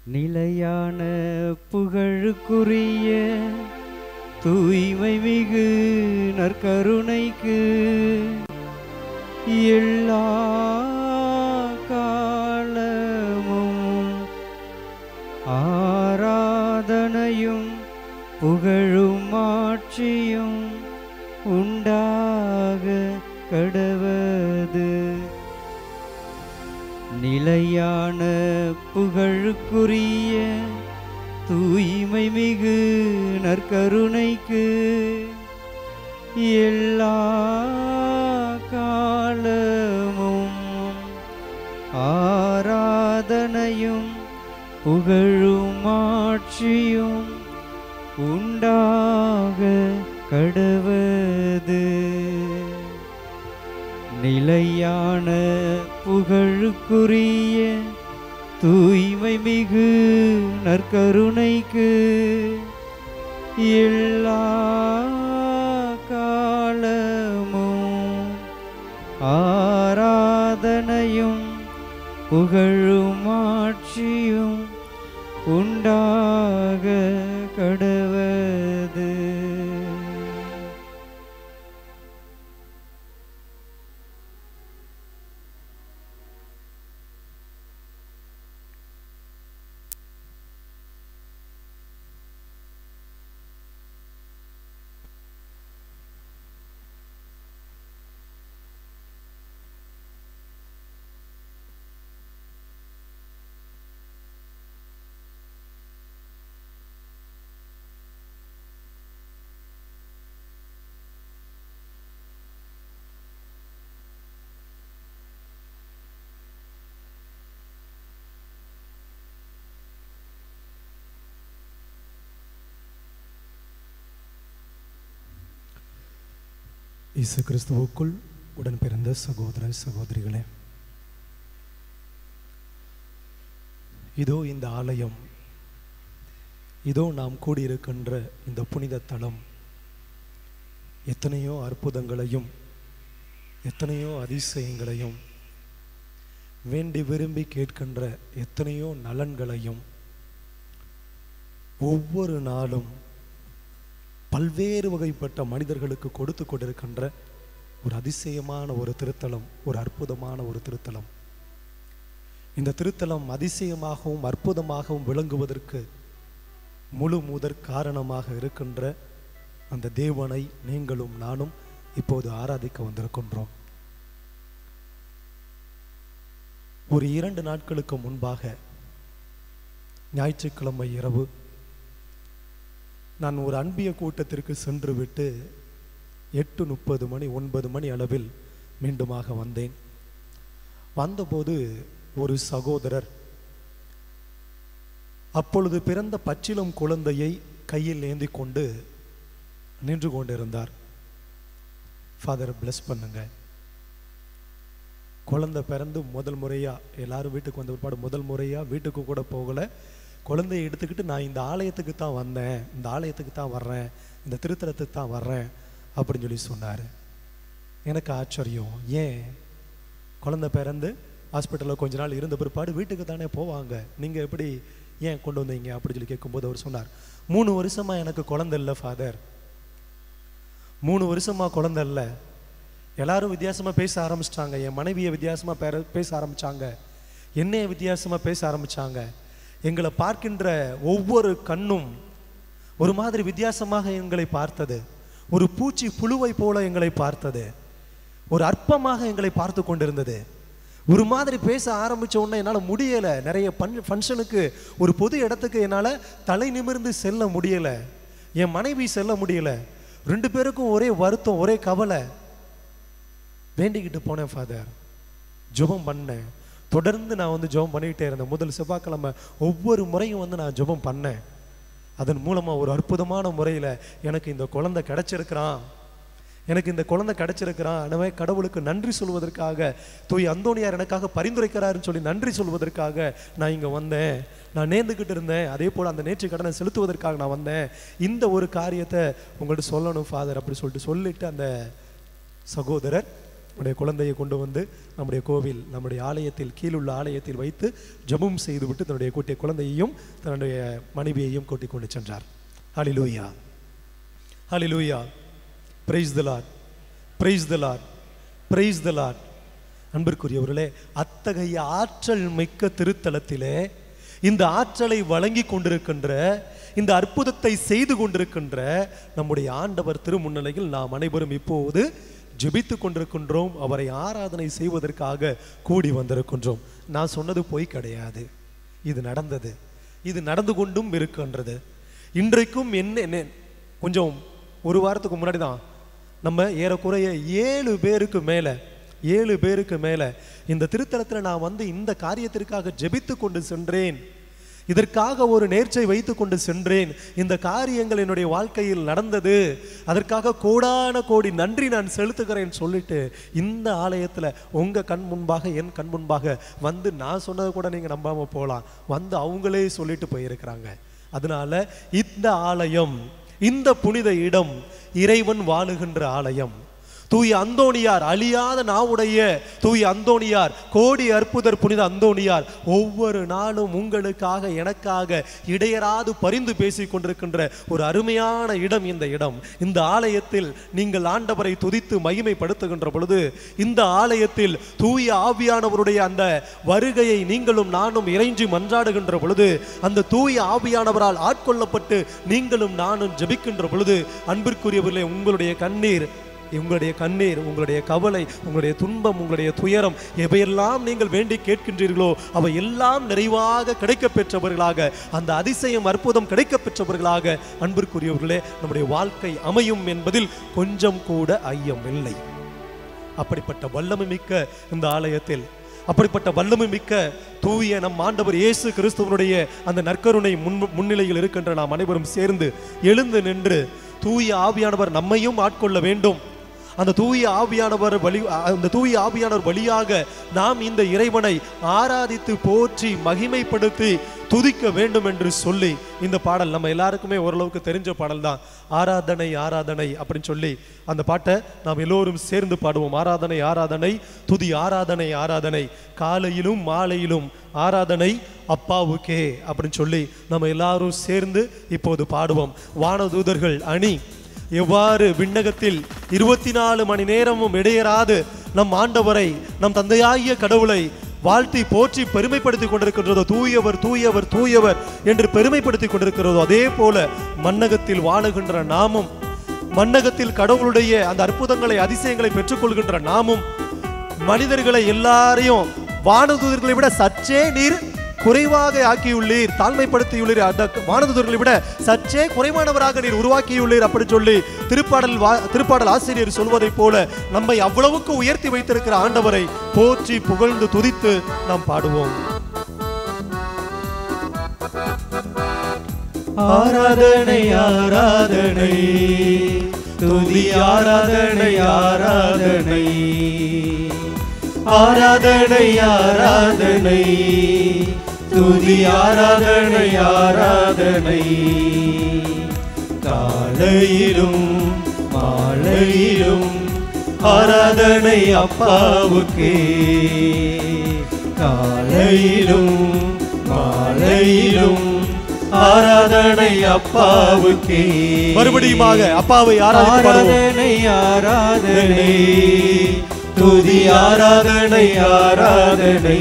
நிலையான புகழுக்குரிய தூய்மை மிகு நற்கருணைக்கு எல்லா காலமும் ஆராதனையும் புகழும் ஆட்சியும் உண்டாக கடவது நிலையான புகழுக்குரிய தூய்மை மிகு நற்கருணைக்கு எல்லா காலமும் ஆராதனையும் புகழும் ஆட்சியும் உண்டாக கடவது நிலையான புகழுக்குரிய தூய்மை மிகு நற்கருணைக்கு எல்லா காலமும் ஆராதனையும் புகழும் ஆட்சியும் உண்டாக கடவது இயேசு கிறிஸ்துவுக்குள் உடன் பிறந்த சகோதர சகோதரிகளே இதோ இந்த ஆலயம் இதோ நாம் கூடியிருக்கின்ற இந்த புனித தலம் எத்தனையோ அற்புதங்களையும் எத்தனையோ அதிசயங்களையும் வேண்டி விரும்பி கேட்கின்ற எத்தனையோ நலன்களையும் ஒவ்வொரு நாளும் பல்வேறு வகைப்பட்ட மனிதர்களுக்கு கொடுத்து கொண்டிருக்கின்ற ஒரு அதிசயமான ஒரு திருத்தலம் ஒரு அற்புதமான ஒரு திருத்தலம் இந்த திருத்தலம் அதிசயமாகவும் அற்புதமாகவும் விளங்குவதற்கு முழு முதற் காரணமாக இருக்கின்ற அந்த தேவனை நீங்களும் நானும் இப்போது ஆராதிக்க வந்திருக்கின்றோம் ஒரு இரண்டு நாட்களுக்கு முன்பாக ஞாயிற்றுக்கிழமை இரவு நான் ஒரு அன்பிய கூட்டத்திற்கு சென்று விட்டு எட்டு முப்பது மணி ஒன்பது மணி அளவில் மீண்டுமாக வந்தேன் வந்தபோது ஒரு சகோதரர் அப்பொழுது பிறந்த பச்சிலம் குழந்தையை கையில் ஏந்தி கொண்டு நின்று கொண்டிருந்தார் ஃபாதர் bless பண்ணுங்க குழந்தை பிறந்து முதல் முறையா எல்லாரும் வீட்டுக்கு வந்த பிற்பாடு முதல் முறையா வீட்டுக்கு கூட போகல குழந்தையை எடுத்துக்கிட்டு நான் இந்த ஆலயத்துக்கு தான் வந்தேன் இந்த ஆலயத்துக்கு தான் வர்றேன் இந்த திருத்தலத்துக்கு தான் வர்றேன் அப்படின்னு சொல்லி சொன்னார் எனக்கு ஆச்சரியம் ஏன் குழந்தை பிறந்து ஹாஸ்பிட்டலில் கொஞ்ச நாள் இருந்த பிற்பாடு வீட்டுக்கு தானே போவாங்க நீங்கள் எப்படி ஏன் கொண்டு வந்தீங்க அப்படின்னு சொல்லி கேட்கும்போது அவர் சொன்னார் மூணு வருஷமா எனக்கு குழந்தை இல்லை ஃபாதர் மூணு வருஷமா குழந்தை இல்லை எல்லாரும் வித்தியாசமா பேச ஆரம்பிச்சிட்டாங்க என் மனைவியை வித்தியாசமா பேர பேச ஆரம்பிச்சாங்க என்னைய வித்தியாசமா பேச ஆரம்பிச்சாங்க எங்களை பார்க்கின்ற ஒவ்வொரு கண்ணும் ஒரு மாதிரி வித்தியாசமாக எங்களை பார்த்தது ஒரு பூச்சி புழுவை போல எங்களை பார்த்தது ஒரு அற்பமாக எங்களை பார்த்து கொண்டிருந்தது ஒரு மாதிரி பேச ஆரம்பிச்ச உடனே என்னால் முடியலை நிறைய பன் ஃபங்க்ஷனுக்கு ஒரு பொது இடத்துக்கு என்னால் தலை நிமிர்ந்து செல்ல முடியலை என் மனைவி செல்ல முடியல ரெண்டு பேருக்கும் ஒரே வருத்தம் ஒரே கவலை வேண்டிக்கிட்டு போனேன் ஃபாதர் ஜெபம் பண்ணேன் தொடர்ந்து நான் வந்து ஜெபம் பண்ணிக்கிட்டே இருந்தேன் முதல் செவ்வாய்க்கிழமை ஒவ்வொரு முறையும் வந்து நான் ஜெபம் பண்ணேன் அதன் மூலமாக ஒரு அற்புதமான முறையில் எனக்கு இந்த குழந்தை கிடைச்சிருக்கிறான் எனக்கு இந்த குழந்தை கிடைச்சிருக்கிறான் எனவே கடவுளுக்கு நன்றி சொல்வதற்காக தூய் அந்தோணியார் எனக்காக பரிந்துரைக்கிறாருன்னு சொல்லி நன்றி சொல்வதற்காக நான் இங்கே வந்தேன் நான் நேர்ந்துக்கிட்டு இருந்தேன் அதே போல் அந்த நேற்று கடனை செலுத்துவதற்காக நான் வந்தேன் இந்த ஒரு காரியத்தை உங்கள்கிட்ட சொல்லணும் ஃபாதர் அப்படி சொல்லிட்டு சொல்லிட்டு அந்த சகோதரர் நம்முடைய குழந்தையை கொண்டு வந்து நம்முடைய கோவில் நம்முடைய ஆலயத்தில் கீழுள்ள ஆலயத்தில் வைத்து ஜெபம் செய்துவிட்டு தன்னுடைய கூட்டிய குழந்தையையும் தன்னுடைய மனைவியையும் கூட்டிக் கொண்டு சென்றார் ஹalleluya ஹalleluya praise the lord praise the lord praise the lord அன்பிற்குரியவர்களே அத்தகைய ஆற்றல் மிக்க திருத்தலத்திலே இந்த ஆற்றலை வழங்கி கொண்டிருக்கின்ற இந்த அற்புதத்தை செய்து கொண்டிருக்கின்ற நம்முடைய ஆண்டவர் திருமுன்னிலையில் நாம் அனைவரும் இப்போது ஜெபித்து கொண்டிருக்கின்றோம் அவரை ஆராதனை செய்வதற்காக கூடி வந்திருக்கின்றோம் நான் சொன்னது பொய் கிடையாது இது நடந்தது இது நடந்து கொண்டும் இருக்கின்றது இன்றைக்கும் என்ன என்ன கொஞ்சம் ஒரு வாரத்துக்கு முன்னாடி தான் நம்ம ஏறக்குறைய ஏழு பேருக்கு மேலே ஏழு பேருக்கு மேலே இந்த திருத்தலத்தில் நான் வந்து இந்த காரியத்திற்காக ஜெபித்து கொண்டு சென்றேன் இதற்காக ஒரு நேர்ச்சை வைத்து கொண்டு சென்றேன் இந்த காரியங்கள் என்னுடைய வாழ்க்கையில் நடந்தது அதற்காக கோடான கோடி நன்றி நான் செலுத்துகிறேன் சொல்லிட்டு இந்த ஆலயத்தில் உங்க கண் முன்பாக என் கண் முன்பாக வந்து நான் சொன்னதை கூட நீங்க நம்பாம போகலாம் வந்து அவங்களே சொல்லிட்டு போயிருக்கிறாங்க அதனால இந்த ஆலயம் இந்த புனித இடம் இறைவன் வாழுகின்ற ஆலயம் தூய அந்தோணியார் அழியாத நாவுடைய தூய அந்தோணியார் கோடி அற்புதர் புனித அந்தோணியார் ஒவ்வொரு நாளும் உங்களுக்காக எனக்காக இடையராது பரிந்து பேசிக் கொண்டிருக்கின்ற ஒரு அருமையான இடம் இந்த இடம் இந்த ஆலயத்தில் நீங்கள் ஆண்டவரை துதித்து மகிமைப்படுத்துகின்ற பொழுது இந்த ஆலயத்தில் தூய ஆவியானவருடைய அந்த வருகையை நீங்களும் நானும் இறைஞ்சி மன்றாடுகின்ற பொழுது அந்த தூய ஆவியானவரால் ஆட்கொள்ளப்பட்டு நீங்களும் நானும் ஜெபிக்கின்ற பொழுது அன்பிற்குரியவர்களே உங்களுடைய கண்ணீர் உங்களுடைய கண்ணீர் உங்களுடைய கவலை உங்களுடைய துன்பம் உங்களுடைய துயரம் எவையெல்லாம் நீங்கள் வேண்டி கேட்கின்றீர்களோ அவை எல்லாம் நிறைவாக கிடைக்கப் பெற்றவர்களாக அந்த அதிசயம் அற்புதம் கிடைக்கப் பெற்றவர்களாக அன்பிற்குரியவர்களே நம்முடைய வாழ்க்கை அமையும் என்பதில் கொஞ்சம் கூட ஐயம் இல்லை அப்படிப்பட்ட வல்லமை மிக்க இந்த ஆலயத்தில் அப்படிப்பட்ட வல்லமை மிக்க தூய நம் ஆண்டவர் இயேசு கிறிஸ்துவனுடைய அந்த நற்கருணை முன் முன்னிலையில் இருக்கின்ற நாம் அனைவரும் சேர்ந்து எழுந்து நின்று தூய ஆவியானவர் நம்மையும் ஆட்கொள்ள வேண்டும் அந்த தூய ஆவியானவர் வழி அந்த தூய ஆவியானவர் வழியாக நாம் இந்த இறைவனை ஆராதித்து போற்றி மகிமைப்படுத்தி துதிக்க வேண்டும் என்று சொல்லி இந்த பாடல் நம்ம எல்லாருக்குமே ஓரளவுக்கு தெரிஞ்ச பாடல் தான் ஆராதனை ஆராதனை அப்படின்னு சொல்லி அந்த பாட்டை நாம் எல்லோரும் சேர்ந்து பாடுவோம் ஆராதனை ஆராதனை துதி ஆராதனை ஆராதனை காலையிலும் மாலையிலும் ஆராதனை அப்பாவுக்கே அப்படின்னு சொல்லி நம்ம எல்லாரும் சேர்ந்து இப்போது பாடுவோம் வானதூதர்கள் அணி எவ்வாறு விண்ணகத்தில் இருபத்தி நாலு மணி நேரமும் இடையராது நம் ஆண்டவரை நம் தந்தையாகிய கடவுளை வாழ்த்தி போற்றி பெருமைப்படுத்தி கொண்டிருக்கின்றதோ தூயவர் தூயவர் தூயவர் என்று பெருமைப்படுத்தி கொண்டிருக்கிறதோ அதே போல மன்னகத்தில் வாழுகின்ற நாமும் மன்னகத்தில் கடவுளுடைய அந்த அற்புதங்களை அதிசயங்களை பெற்றுக்கொள்கின்ற நாமும் மனிதர்களை எல்லாரையும் வானதூதர்களை விட சற்றே நீர் குறைவாக ஆக்கியுள்ளீர் தாழ்மைப்படுத்தியுள்ளீர் அந்த வானதூதர்களை விட சற்றே குறைவானவராக நீர் உருவாக்கியுள்ளீர் அப்படி சொல்லி திருப்பாடல் வா- திருப்பாடல் ஆசிரியர் சொல்வதைப் போல நம்மை அவ்வளவுக்கு உயர்த்தி வைத்திருக்கிற ஆண்டவரை போற்றி புகழ்ந்து துதித்து நாம் பாடுவோம் ஆராதனை ஆராதனை துதி ஆராதனை ஆராதனை ஆராதனை ஆராதனை துதி ஆராதனை ஆராதனை காலையிலும் மாலையிலும் ஆராதனை அப்பாவுக்கே காலையிலும் மாலையிலும் ஆராதனை அப்பாவுக்கே மறுபடியுமாக அப்பாவை ஆராதித்து பாடுவோம். ஆராதனை ஆராதனை துதி ஆராதனை ஆராதனை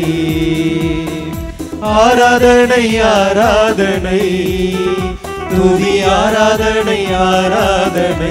ஆராதனை ஆராதனை துதி ஆராதனை ஆராதனை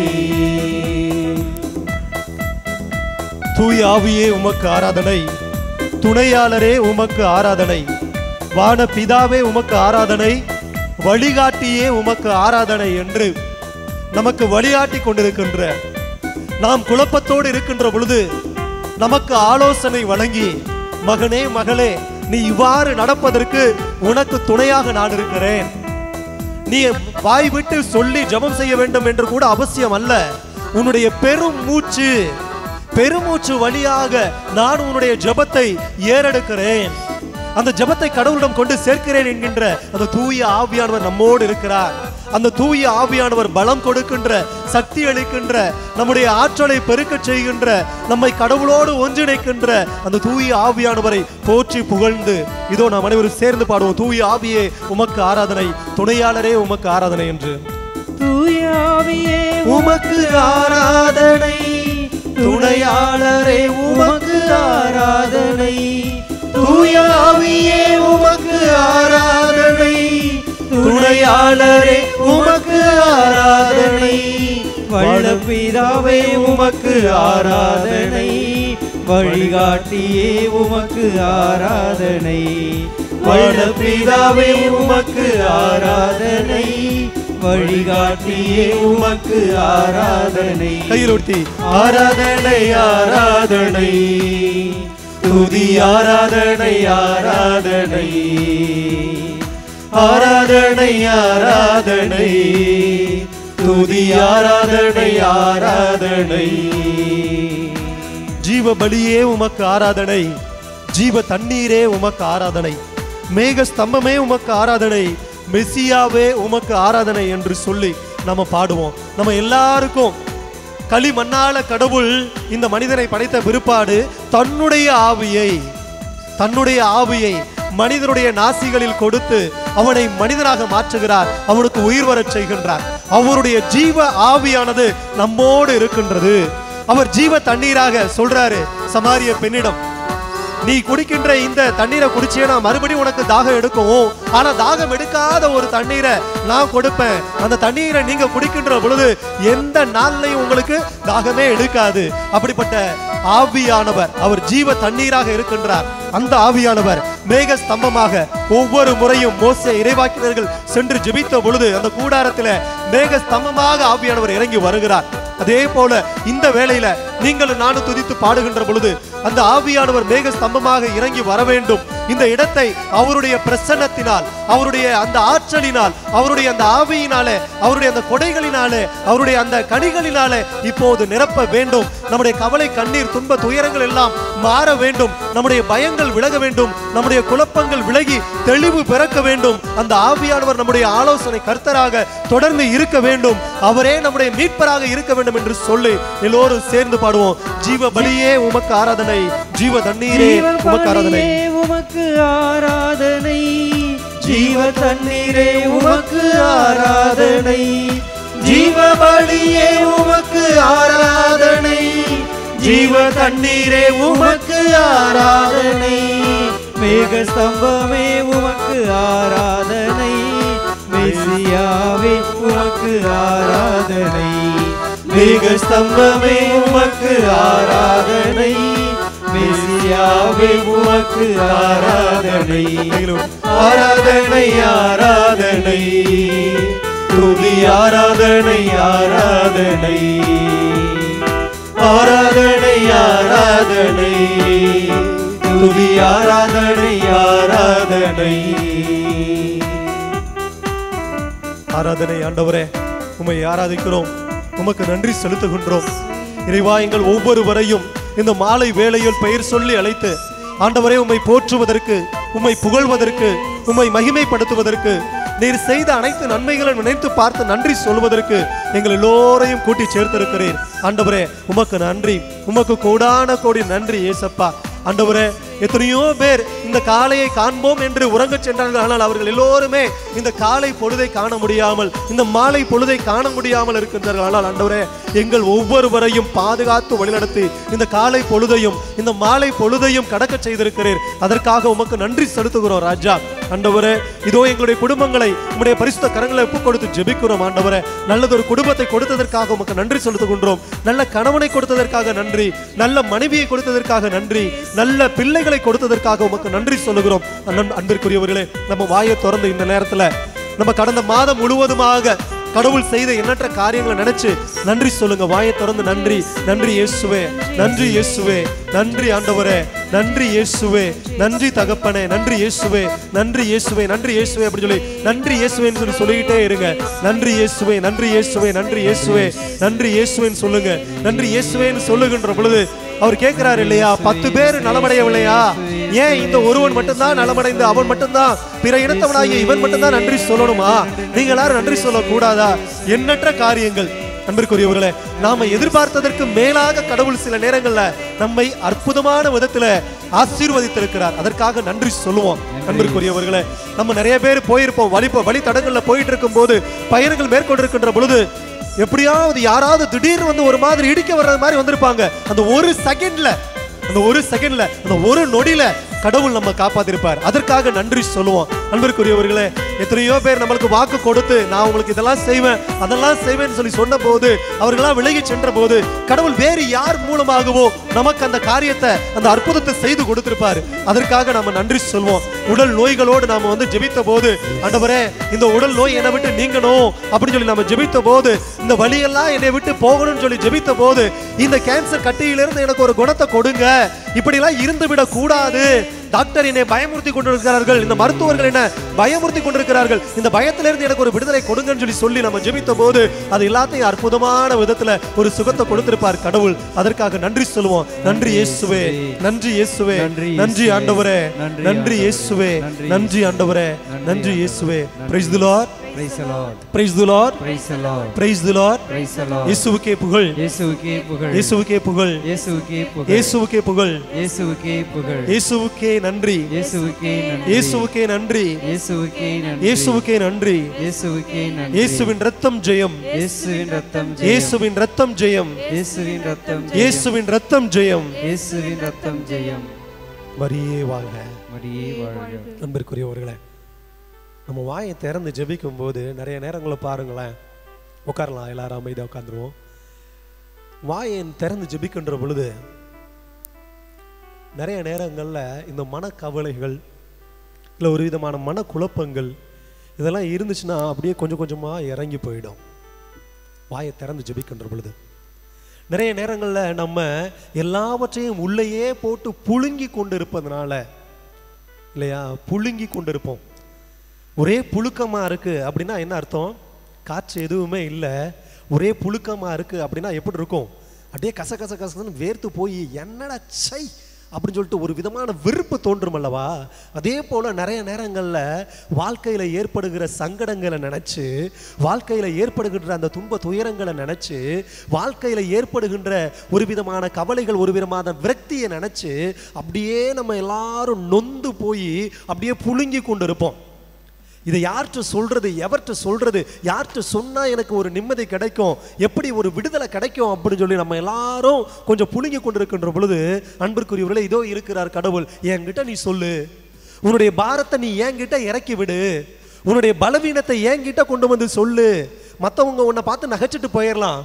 தூய ஆவியே உமக்கு ஆராதனை துணையாளரே உமக்கு ஆராதனை வான பிதாவே உமக்கு ஆராதனை வழிகாட்டியே உமக்கு ஆராதனை என்று நமக்கு வழிகாட்டி கொண்டிருக்கின்ற நாம் குழப்பத்தோடு இருக்கின்ற பொழுது நமக்கு ஆலோசனை வழங்கி மகனே மகளே நீ இவ்வாறு நடப்பதற்கு உனக்கு துணையாக நான் இருக்கிறேன் நீ வாய் விட்டு சொல்லி ஜெபம் செய்ய வேண்டும் என்று கூட அவசியம் அல்ல உன்னுடைய பெரும் மூச்சு பெருமூச்சு வழியாக நான் உன்னுடைய ஜெபத்தை ஏறெடுக்கிறேன் அந்த ஜெபத்தை கடவுளிடம் கொண்டு சேர்க்கிறேன் என்கின்ற அந்த தூய ஆவியானவர் நம்மோடு இருக்கிறார் அந்த தூய ஆவியானவர் பலம் கொடுக்கின்ற சக்தி அளிக்கின்ற நம்முடைய ஆற்றலை பெருக்கச் செய்கின்ற நம்மை கடவுளோடு ஒன்றிணைக்கின்ற அந்த தூய ஆவியானவரை போற்றி புகழ்ந்து இதோ நாம் அனைவரும் சேர்ந்து பாடுவோம் தூய ஆவியே உமக்கு ஆராதனை துணையாளரே உமக்கு ஆராதனை என்று தூயாவியே உமக்கு ஆராதனை துணையாளரே உமக்கு ஆராதனை தூயாவியே உமக்கு ஆராதனை துணையாளரே உமக்கு ஆராதனை வளப்பிதாவே உமக்கு ஆராதனை வழிகாட்டியே உமக்கு ஆராதனை வளப்பிதாவே உமக்கு ஆராதனை வழிகாட்டியே உமக்கு ஆராதனை கையில் ஒட்டி ஆராதனை ஆராதனை துதி ஆராதனை ஆராதனை ஆராதனை ஆராதனை துதி ஆராதனை ஆராதனை ஜீவ பலியே உமக்கு ஆராதனை ஜீவ தண்ணீரே உமக்கு ஆராதனை மேக ஸ்தம்பமே உமக்கு ஆராதனை மெசியாவே உமக்கு ஆராதனை என்று சொல்லி நம்ம பாடுவோம் நம்ம எல்லாருக்கும் களி மண்ணால கடவுள் இந்த மனிதனை படைத்த பிற்பாடு தன்னுடைய ஆவியை தன்னுடைய ஆவியை மனிதனுடைய நாசிகளில் கொடுத்து அவனை மனிதனாக மாற்றுகிறார் அவனுக்கு உயிர் வரச் செய்கின்றார் அவருடைய ஜீவ ஆவியானது நம்மோடு இருக்கின்றது அவர் ஜீவ தண்ணீராக சொல்றாரு சமாரிய பெண்ணிடம் நீ குடிக்கின்ற இந்த தண்ணீரை குடிச்சேனா மறுபடியும் உனக்கு தாகம் எடுக்கும் ஆனா தாகம் எடுக்காத ஒரு தண்ணீரை நான் கொடுப்பேன் அந்த தண்ணீரை நீங்க குடிக்கின்ற பொழுது எந்த நாள்லையும் உங்களுக்கு தாகமே எடுக்காது அப்படிப்பட்ட ஆவியானவர் அவர் ஜீவ தண்ணீராக இருக்கின்றார் அந்த ஆவியானவர் மேக ஸ்தம்பமாக ஒவ்வொரு முறையும் மோசே இறைவாக்கினர்கள் சென்று ஜெபித்த பொழுது அந்த கூடாரத்தில் மேக ஸ்தம்பமாக ஆவியானவர் இறங்கி வருகிறார் அதே போல இந்த வேளையில நீங்கள் நானும் துதித்து பாடுகின்ற பொழுது அந்த ஆவியானவர் மேக ஸ்தம்பமாக இறங்கி வர வேண்டும் இந்த இடத்தை அவருடைய பிரசன்னத்தினால் அவருடைய அந்த ஆற்றலினால் அவருடைய அந்த ஆவியினாலே அவருடைய அந்த கொடைகளினாலே அவருடைய அந்த கனிகளினாலே இப்போது நிரப்ப வேண்டும் நம்முடைய கவலை கண்ணீர் துன்ப துயரங்கள் எல்லாம் மாற வேண்டும் நம்முடைய பயங்கள் விலக வேண்டும் நம்முடைய குழப்பங்கள் விலகி தெளிவு பிறக்க வேண்டும் அந்த ஆவியானவர் நம்முடைய ஆலோசனை கர்த்தராக தொடர்ந்து இருக்க வேண்டும் அவரே நம்முடைய மீட்பராக இருக்க வேண்டும் என்று சொல்லி எல்லோரும் சேர்ந்து பாடுவோம் ஜீவ பலியே உமக்கு ஆராதனை ஜீவ தண்ணீரே உமக்கு ஆராதனை உமக்கு ஆராதனை ஜீவ தண்ணீரே உமக்கு ஆராதனை ஜீவ பலியே உமக்கு ஆராதனை ஜீவ தண்ணீரே உமக்கு ஆராதனை மேக ஸ்தம்பமே உமக்கு ஆராதனை மெசியாவே உமக்கு ஆராதனை மேக ஸ்தம்பமே உமக்கு ஆராதனை மெசியாவே உமக்கு ஆராதனை ஆராதனை ஆராதனை துதி ஆராதனை ஆராதனை ஆராதனை ஆராதனை துதி ஆராதனை ஆராதனை ஆராதனை ஆண்டவரே உம்மை ஆராதிக்கிறோம் உமக்கு நன்றி செலுத்துகின்றோம் இறைவா எங்கள் ஒவ்வொருவரையும் இந்த மாலை வேளையில் பெயர் சொல்லி அழைத்து ஆண்டவரே உம்மை போற்றுவதற்கு உம்மை புகழ்வதற்கு உம்மை மகிமைப்படுத்துவதற்கு நீர் செய்த அனைத்து நன்மைகளை நினைத்து பார்த்து நன்றி சொல்வதற்கு எங்கள் எல்லோரையும் கூட்டி சேர்த்திருக்கிறீர் ஆண்டவரே உமக்கு நன்றி உமக்கு கோடான கோடி நன்றி ஏசப்பா ஆண்டவரே எத்தனையோ பேர் இந்த காலையை காண்போம் என்று உறங்கச் சென்றார்கள் ஆனால் அவர்கள் எல்லோருமே இந்த காலை பொழுதை காண முடியாமல் இந்த மாலை பொழுதை காண முடியாமல் இருக்கின்றார்கள் ஆனால் ஆண்டவரே எங்கள் ஒவ்வொருவரையும் பாதுகாத்து வழிநடத்தி இந்த காலை பொழுதையும் இந்த மாலை பொழுதையும் கடக்க செய்திருக்கிறீர் அதற்காக உமக்கு நன்றி செலுத்துகிறோம் ராஜா ஆண்டவரே இதோ எங்களுடைய குடும்பங்களை உம்முடைய பரிசுத்த கரங்களை ஒப்புக் கொடுத்து ஜெபிக்கிறோம் ஆண்டவரே நல்லதொரு குடும்பத்தை கொடுத்ததற்காக உமக்கு நன்றி செலுத்துகின்றோம் நல்ல கணவனை கொடுத்ததற்காக நன்றி நல்ல மனைவியை கொடுத்ததற்காக நன்றி நல்ல பிள்ளைகளை கொடுத்ததற்காக உமக்கு நன்றி சொல்லுகிறோம் அண்ணன் அன்பிற்குரியவர்களே நம்ம வாயை திறந்து இந்த நேரத்துல நம்ம கடந்த மாதம் முழுவதுமாக கடவுள் செய்த எண்ணற்ற காரியங்களை நினைச்சு நன்றி சொல்லுங்க வாயை திறந்து நன்றி நன்றி இயேசுவே நன்றி இயேசுவே நன்றி ஆண்டவரே நன்றி இயேசுவே நன்றி தகப்பனே நன்றி இயேசுவே நன்றி இயேசுவே நன்றி இயேசுவே அப்படி சொல்லி நன்றி இயேசுவேன்னு சொல்லி சொல்லிக்கிட்டே இருங்க நன்றி இயேசுவே நன்றி இயேசுவே நன்றி இயேசுவே நன்றி இயேசுவேன்னு சொல்லுங்க நன்றி இயேசுவேன்னு சொல்லுகின்ற பொழுது அவர் கேட்கிறாரு இல்லையா பத்து பேர் நலமடையவில்லையா ஏன் இந்த ஒருவன் மட்டும்தான் நலமடைந்து அவன் மட்டும்தான் பிற இனத்தவனாகிய இவன் மட்டும்தான் நன்றி சொல்லணுமா நீங்க எல்லாரும் நன்றி சொல்லக்கூடாதா எண்ணற்ற காரியங்கள் அன்பிற்குரியவர்களே நாம எதிர்பார்த்ததற்கு மேலாக கடவுள் சில நேரங்கள்ல நம்மை அற்புதமான விதத்துல ஆசீர்வதித்திருக்கிறார் அதற்காக நன்றி சொல்லுவோம் அன்பிற்குரியவர்களே நம்ம நிறைய பேர் போயிருப்போம் வழி வழி தடங்கள்ல போயிட்டு இருக்கும் போது பயணங்கள் மேற்கொண்டிருக்கின்ற பொழுது எப்படியாவது யாராவது திடீர்னு வந்து ஒரு மாதிரி இடிக்க வர்றது மாதிரி வந்திருப்பாங்க அந்த ஒரு செகண்ட்ல அந்த ஒரு செகண்ட்ல அந்த ஒரு நொடியில கடவுள் நம்ம காப்பாத்திருப்பார் அதற்காக நன்றி சொல்லுவோம் அன்பிற்குரியவர்களே எத்தனையோ பேர் நம்மளுக்கு வாக்கு கொடுத்து நான் உங்களுக்கு இதெல்லாம் செய்வேன் அதெல்லாம் செய்வேன்னு சொல்லி சொன்ன போது அவர்களாம் விலகி சென்ற போது கடவுள் வேறு யார் மூலமாகவோ நமக்கு அந்த காரியத்தை அந்த அற்புதத்தை செய்து கொடுத்திருப்பாரு அதற்காக நம்ம நன்றி சொல்வோம் உடல் நோய்களோடு நாம வந்து ஜெபித்த போது ஆண்டவரே இந்த உடல் நோய் என்னை விட்டு நீங்கணும் அப்படின்னு சொல்லி நம்ம ஜெபித்த போது இந்த வலியெல்லாம் என்னை விட்டு போகணும்னு சொல்லி ஜெபித்த போது இந்த கேன்சர் கட்டியிலிருந்து எனக்கு ஒரு குணத்தை கொடுங்க இப்படிலாம் இருந்து விட கூடாது டாக்டர் என்னை பயமுறுத்தி கொண்டிருக்கிறார்கள் இந்த மருத்துவர்கள் என்ன பயமுறுத்தி கொண்டிருக்கிறார்கள் இந்த பயத்திலிருந்து எனக்கு ஒரு விடுதலை கொடுங்கன்னு சொல்லி சொல்லி நம்ம ஜெபித்த போது அது எல்லாத்தையும் அற்புதமான விதத்துல ஒரு சுகத்தை கொடுத்திருப்பார் கடவுள் அதற்காக நன்றி சொல்லுவோம் நன்றி இயேசுவே நன்றி இயேசுவே நன்றி நன்றி இயேசுவே. ஆண்டவரே நன்றி நன்றி இயேசுவே நன்றி நன்றி ஆண்டவரே நன்றி இயேசுவே praise the lord Praise the Lord. Praise the lord Praise the Lord. Praise the lord Praise the Lord. இயேசுவுக்கே புகழ் இயேசுவுக்கே புகழ் இயேசுவுக்கே புகழ் இயேசுவுக்கே புகழ் இயேசுவுக்கே புகழ் இயேசுவுக்கே புகழ் இயேசுவுக்கே நன்றி இயேசுவுக்கே நன்றி இயேசுவுக்கே நன்றி இயேசுவுக்கே நன்றி இயேசுவுக்கே நன்றி இயேசுவுக்கே நன்றி இயேசுவின் ரத்தம் ஜெயம் இயேசுவின் ரத்தம் ஜெயம். இயேசுவின் ரத்தம் ஜெயம் இயேசுவின் ரத்தம் ஜெயம். இயேசுவின் ரத்தம் ஜெயம் இயேசுவின் ரத்தம் ஜெயம் வரியே வாழ்க மரியே வாழ்க அன்பிற்குரியவர்களே நம்ம வாயை திறந்து ஜெபிக்கும் போது நிறைய நேரங்களை பாருங்களேன் உட்காரலாம் எல்லாரும் அமைதியாக உட்காந்துருவோம் வாயை திறந்து ஜெபிக்கின்ற பொழுது நிறைய நேரங்களில் இந்த மனக்கவலைகள் இல்லை ஒரு விதமான மனக்குழப்பங்கள் இதெல்லாம் இருந்துச்சுன்னா அப்படியே கொஞ்சம் கொஞ்சமாக இறங்கி போயிடும் வாயை திறந்து ஜெபிக்கின்ற பொழுது நிறைய நேரங்களில் நம்ம எல்லாவற்றையும் உள்ளேயே போட்டு புழுங்கி கொண்டு இருப்பதனால இல்லையா புழுங்கி கொண்டு இருப்போம் ஒரே புழுக்கமா இருக்கு அப்படின்னா என்ன அர்த்தம் காற்று எதுவுமே இல்லை ஒரே புழுக்கமா இருக்கு அப்படின்னா எப்படி இருக்கும் அப்படியே கச கச கசன்னு வேர்த்து போய் என்னடா சை அப்படின்னு சொல்லிட்டு ஒரு விதமான வெறுப்பு தோன்றும் அல்லவா அதே போல நிறைய நேரங்களில் வாழ்க்கையில் ஏற்படுகிற சங்கடங்களை நினச்சி வாழ்க்கையில் ஏற்படுகின்ற அந்த துன்ப துயரங்களை நினச்சி வாழ்க்கையில் ஏற்படுகின்ற ஒரு விதமான கவலைகள் ஒரு விதமான விரக்தியை நினச்சி அப்படியே நம்ம எல்லாரும் நொந்து போய் அப்படியே புழுங்கி கொண்டு இருப்போம் இதை யார்கிட்ட சொல்றது எவர்கிட்ட சொல்றது யார்கிட்ட சொன்னா எனக்கு ஒரு நிம்மதி கிடைக்கும் எப்படி ஒரு விடுதலை கிடைக்கும் அப்படின்னு சொல்லி நம்ம எல்லாரும் கொஞ்சம் புழுங்கி கொண்டிருக்கின்ற பொழுது அன்பிற்குரியவர்களே இதோ இருக்கிறார் கடவுள் என்கிட்ட நீ சொல்லு உன்னுடைய பாரத்தை நீ என்கிட்ட இறக்கி விடு உன்னுடைய பலவீனத்தை என்கிட்ட கொண்டு வந்து சொல்லு மற்றவங்க உன்னை பார்த்து நகைச்சிட்டு போயிடலாம்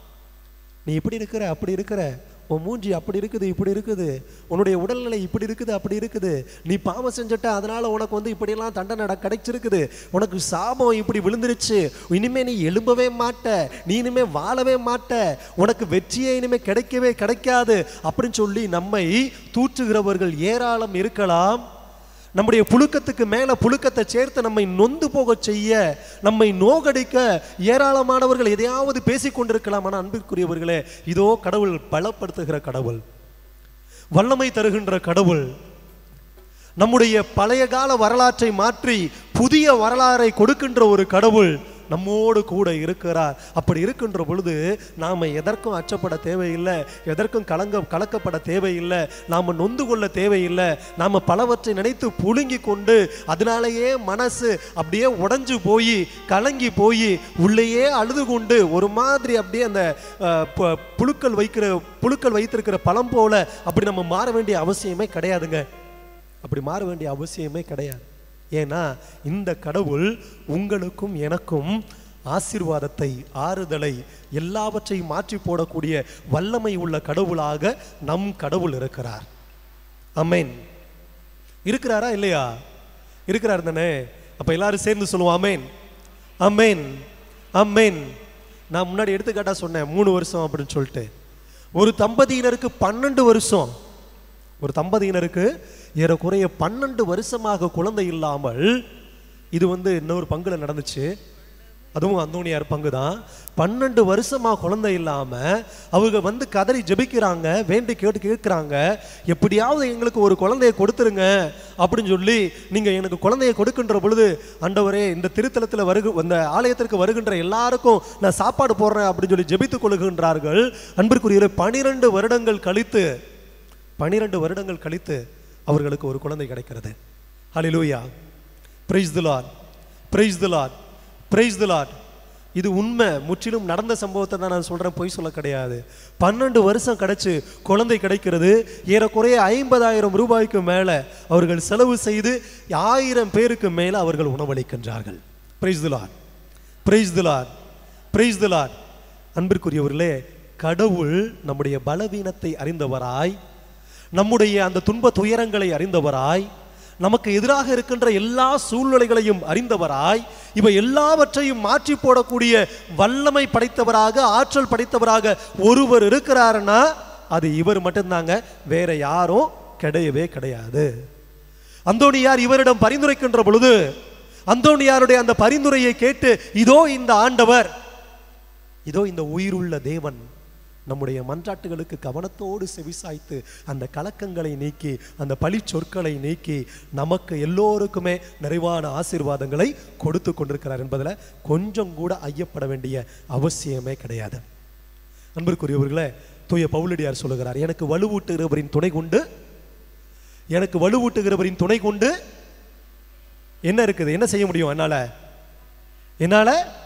நீ இப்படி இருக்கிற அப்படி இருக்கிற உன் மூஞ்சி அப்படி இருக்குது இப்படி இருக்குது உன்னுடைய உடல்நிலை இப்படி இருக்குது அப்படி இருக்குது நீ பாவம் செஞ்சுட்ட அதனால உனக்கு வந்து இப்படியெல்லாம் தண்டனை நட- கிடைச்சிருக்குது உனக்கு சாபம் இப்படி விழுந்துருச்சு இனிமே நீ எழும்பவே மாட்ட நீ இனிமே வாழவே மாட்ட உனக்கு வெற்றியே இனிமே கிடைக்கவே கிடைக்காது அப்படின்னு சொல்லி நம்மை தூற்றுகிறவர்கள் ஏராளம் இருக்கலாம் நம்முடைய புழுக்கத்துக்கு மேல புழுக்கத்தை சேர்த்து நம்மை நொந்து போக செய்ய நம்மை நோகடிக்க ஏராளமானவர்கள் எதையாவது பேசிக் கொண்டிருக்கலாம் ஆனால் அன்பிற்குரியவர்களே இதோ கடவுள் பலப்படுத்துகிற கடவுள் வல்லமை தருகின்ற கடவுள் நம்முடைய பழைய கால வரலாற்றை மாற்றி புதிய வரலாறை கொடுக்கின்ற ஒரு கடவுள் நம்மோடு கூட இருக்கிறார் அப்படி இருக்கின்ற பொழுது நாம் எதற்கும் அச்சப்பட தேவையில்லை எதற்கும் கலங்க கலக்கப்பட தேவையில்லை நாம் நொந்து கொள்ள தேவையில்லை நாம் பலவற்றை நினைத்து புழுங்கி கொண்டு அதனாலேயே மனசு அப்படியே உடைஞ்சு போய் கலங்கி போய் உள்ளேயே அழுது கொண்டு ஒரு மாதிரி அப்படியே அந்த அஹ், பு- புழுக்கள் வைக்கிற புழுக்கள் வைத்திருக்கிற பழம் போல அப்படி நம்ம மாற வேண்டிய அவசியமே கிடையாதுங்க அப்படி மாற வேண்டிய அவசியமே கிடையாது ஏன்னா இந்த கடவுள் உங்களுக்கும் எனக்கும் ஆசீர்வாதத்தை ஆறுதலை எல்லாவற்றையும் மாற்றி போடக்கூடிய வல்லமை உள்ள கடவுளாக நம் கடவுள் இருக்கிறார் அமேன் இருக்கிறாரா இல்லையா இருக்கிறார் தானே அப்ப எல்லாரும் சேர்ந்து சொல்லுவோம் அமேன் அமேன் அமேன் நான் முன்னாடி எடுத்துக்காட்டா சொன்னேன் மூணு வருஷம் அப்படின்னு சொல்லிட்டு ஒரு தம்பதியினருக்கு பன்னெண்டு வருஷம் ஒரு தம்பதியினருக்கு ஏறக்குறைய பன்னெண்டு வருஷமாக குழந்தை இல்லாமல் இது வந்து இன்னொரு பங்குல நடந்துச்சு அதுவும் அந்தோணியார் பங்கு தான் பன்னெண்டு வருஷமா குழந்தை இல்லாம அவங்க வந்து கதறி ஜெபிக்கிறாங்க வேண்டி கேட்டு கேட்குறாங்க எப்படியாவது எங்களுக்கு ஒரு குழந்தையை கொடுத்துருங்க அப்படின்னு சொல்லி நீங்க எனக்கு குழந்தையை கொடுக்கின்ற பொழுது ஆண்டவரே இந்த திருத்தலத்தில் வருக இந்த ஆலயத்திற்கு வருகின்ற எல்லாருக்கும் நான் சாப்பாடு போடுறேன் அப்படின்னு சொல்லி ஜெபித்துக் கொள்கின்றார்கள் அன்பிற்குரிய பனிரெண்டு வருடங்கள் கழித்து பனிரெண்டு வருடங்கள் கழித்து அவர்களுக்கு ஒரு குழந்தை கிடைக்கிறது ஹalleluya praise the lord praise the lord praise the lord இது உண்மை முற்றிலும் நடந்த சம்பவத்தை தான் நான் சொல்றேன் பொய் சொல்ல கிடையாது பன்னெண்டு வருஷம் கிடைச்சு குழந்தை கிடைக்கிறது ஏறக்குறைய ஐம்பதாயிரம் ரூபாய்க்கு மேல அவர்கள் செலவு செய்து ஆயிரம் பேருக்கு மேல அவர்கள் உணவளிக்கின்றார்கள் praise lord praise lord praise lord அன்பிற்குரியவர்களே கடவுள் நம்முடைய பலவீனத்தை அறிந்தவராய் நம்முடைய அந்த துன்ப துயரங்களை அறிந்தவராய் நமக்கு எதிராக இருக்கின்ற எல்லா சூழ்நிலைகளையும் அறிந்தவராய் இவை எல்லாவற்றையும் மாற்றி போடக்கூடிய வல்லமை படைத்தவராக ஆற்றல் படைத்தவராக ஒருவர் இருக்கிறாருன்னா அது இவர் மட்டும்தாங்க வேற யாரும் கிடையவே கிடையாது அந்தோணியார் இவரிடம் பரிந்துரைக்கின்ற பொழுது அந்தோணியாருடைய அந்த பரிந்துரையை கேட்டு இதோ இந்த ஆண்டவர் இதோ இந்த உயிருள்ள தேவன் நம்முடைய மன்றாட்டுகளுக்கு கவனத்தோடு செவிசாய்த்து அந்த கலக்கங்களை நீக்கி அந்த பழி சொற்களை நீக்கி நமக்கு எல்லோருக்குமே நிறைவான ஆசீர்வாதங்களை கொடுத்து கொண்டிருக்கிறார் என்பதில் கொஞ்சம் கூட ஐயப்பட வேண்டிய அவசியமே கிடையாது அன்பிற்குரியவர்களே தூய பவுலடியார் சொல்லுகிறார் எனக்கு வலுவூட்டுகிறவரின் துணை கொண்டு எனக்கு வலுவூட்டுகிறவரின் துணை கொண்டு என்ன இருக்குது என்ன செய்ய முடியும் என்னால என்னால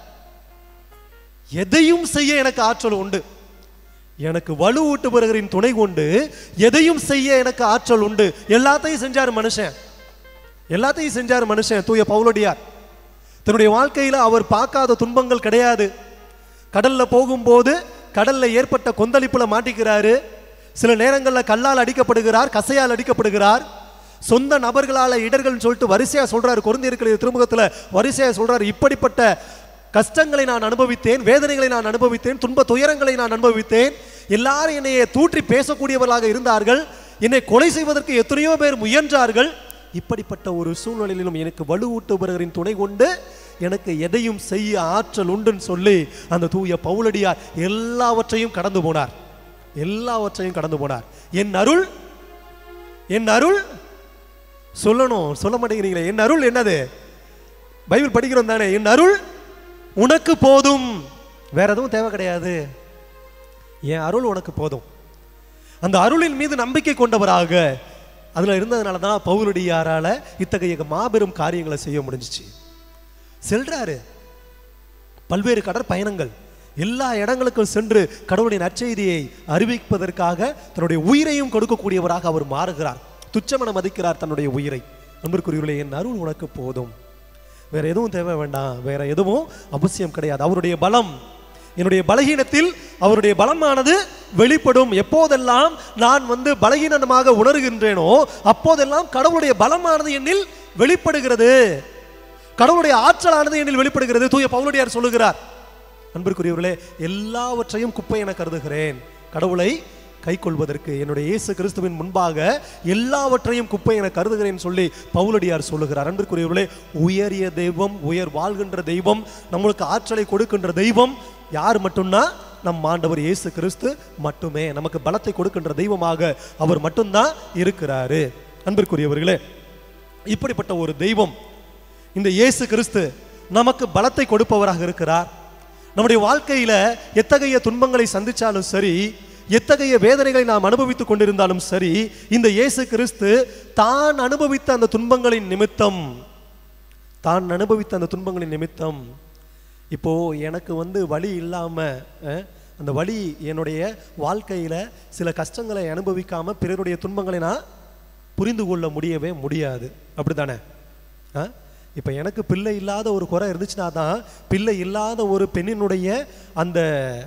எதையும் செய்ய எனக்கு ஆற்றல் உண்டு எனக்கு வலுவூட்டுபவர்களின் துணை கொண்டு எதையும் செய்ய எனக்கு ஆற்றல் உண்டு எல்லாத்தையும் செஞ்சார் மனுஷன் எல்லாத்தையும் செஞ்சார் மனுஷன் தூய பவுலடியார் தன்னுடைய வாழ்க்கையில அவர் பார்க்காத துன்பங்கள் கிடையாது கடல்ல போகும்போது கடல்ல ஏற்பட்ட கொந்தளிப்புல மாட்டிக்கிறாரு சில நேரங்கள்ல கல்லால் அடிக்கப்படுகிறார் கசையால் அடிக்கப்படுகிறார் சொந்த நபர்களால இடர்கள்னு சொல்லிட்டு வரிசையா சொல்றாரு குறைந்திருக்கிற திருமுகத்துல வரிசையா சொல்றாரு இப்படிப்பட்ட கஷ்டங்களை நான் அனுபவித்தேன் வேதனைகளை நான் அனுபவித்தேன் துன்ப துயரங்களை நான் அனுபவித்தேன் எல்லாரும் என்னைய தூற்றி பேசக்கூடியவர்களாக இருந்தார்கள் என்னை கொலை செய்வதற்கு எத்தனையோ பேர் முயன்றார்கள் இப்படிப்பட்ட ஒரு சூழ்நிலையிலும் எனக்கு வலுவூட்டுபவர்களின் துணை கொண்டு எனக்கு எதையும் செய்ய ஆற்றல் உண்டுன்னு சொல்லி அந்த தூய பவுலடியார் எல்லாவற்றையும் கடந்து போனார் எல்லாவற்றையும் கடந்து போனார் என் அருள் என் அருள் சொல்லணும் சொல்ல மாட்டேங்கிறீங்களே என் அருள் என்னது பைபிள் படிக்கிறோம் தானே என் அருள் உனக்கு போதும் வேற எதுவும் தேவை கிடையாது என் அருள் உனக்கு போதும் அந்த அருளின் மீது நம்பிக்கை கொண்டவராக அதுல இருந்ததுனால தான் பவுலடியாரால இத்தகைய மாபெரும் காரியங்களை செய்ய முடிஞ்சிச்சு செல்றாரு பல்வேறு கடற்பயணங்கள் எல்லா இடங்களுக்கும் சென்று கடவுளின் நற்செய்தியை அறிவிப்பதற்காக தன்னுடைய உயிரையும் கொடுக்கக்கூடியவராக அவர் மாறுகிறார் துச்சமென மதிக்கிறார் தன்னுடைய உயிரை நம்பிற்குரியவர்களே என் அருள் உனக்கு போதும் வேற எதுவும் தேவை வேண்டாம் வேற எதுவும் அவசியம் கிடையாது அவருடைய பலம் என்னுடைய பலகீனத்தில் அவருடைய பலமானது வெளிப்படும் எப்போதெல்லாம் நான் வந்து பலகீனமாக உணர்கின்றேனோ அப்போதெல்லாம் கடவுளுடைய பலமானது என்னில் வெளிப்படுகிறது கடவுளுடைய ஆற்றலானது என்னில் வெளிப்படுகிறது தூய பவுலடியார் சொல்லுகிறார் அன்பிற்குரியவர்களே எல்லாவற்றையும் குப்பை என கருதுகிறேன் கடவுளை கைக்கொள்வதற்கு என்னுடைய இயேசு கிறிஸ்துவின் முன்பாக எல்லாவற்றையும் குப்பை என கருதுகிறேன் சொல்லி பவுலடியார் சொல்லுகிறார் அன்பிற்குரியவர்களே உயரிய தெய்வம் உயர் வாழ்கின்ற தெய்வம் நம்மளுக்கு ஆற்றலை கொடுக்கின்ற தெய்வம் யார் மட்டும்னா நம் ஆண்டவர் இயேசு கிறிஸ்து மட்டுமே நமக்கு பலத்தை கொடுக்கின்ற தெய்வமாக அவர் மட்டும்தான் இருக்கிறாரு அன்பிற்குரியவர்களே இப்படிப்பட்ட ஒரு தெய்வம் இந்த இயேசு கிறிஸ்து நமக்கு பலத்தை கொடுப்பவராக இருக்கிறார் நம்முடைய வாழ்க்கையில எத்தகைய துன்பங்களை சந்திச்சாலும் சரி எத்தகைய வேதனைகளை நாம் அனுபவித்துக் கொண்டிருந்தாலும் சரி இந்த இயேசு கிறிஸ்து தான் அனுபவித்த அந்த துன்பங்களின் நிமித்தம் தான் அனுபவித்த அந்த துன்பங்களின் நிமித்தம் இப்போ எனக்கு வந்து வழி இல்லாம அஹ், அந்த வழி என்னுடைய வாழ்க்கையில சில கஷ்டங்களை அனுபவிக்காம பிறருடைய துன்பங்களை நான் புரிந்து கொள்ள முடியவே முடியாது அப்படிதானே ஆ இப்போ எனக்கு பிள்ளை இல்லாத ஒரு குறை இருந்துச்சுன்னா தான் பிள்ளை இல்லாத ஒரு பெண்ணினுடைய அந்த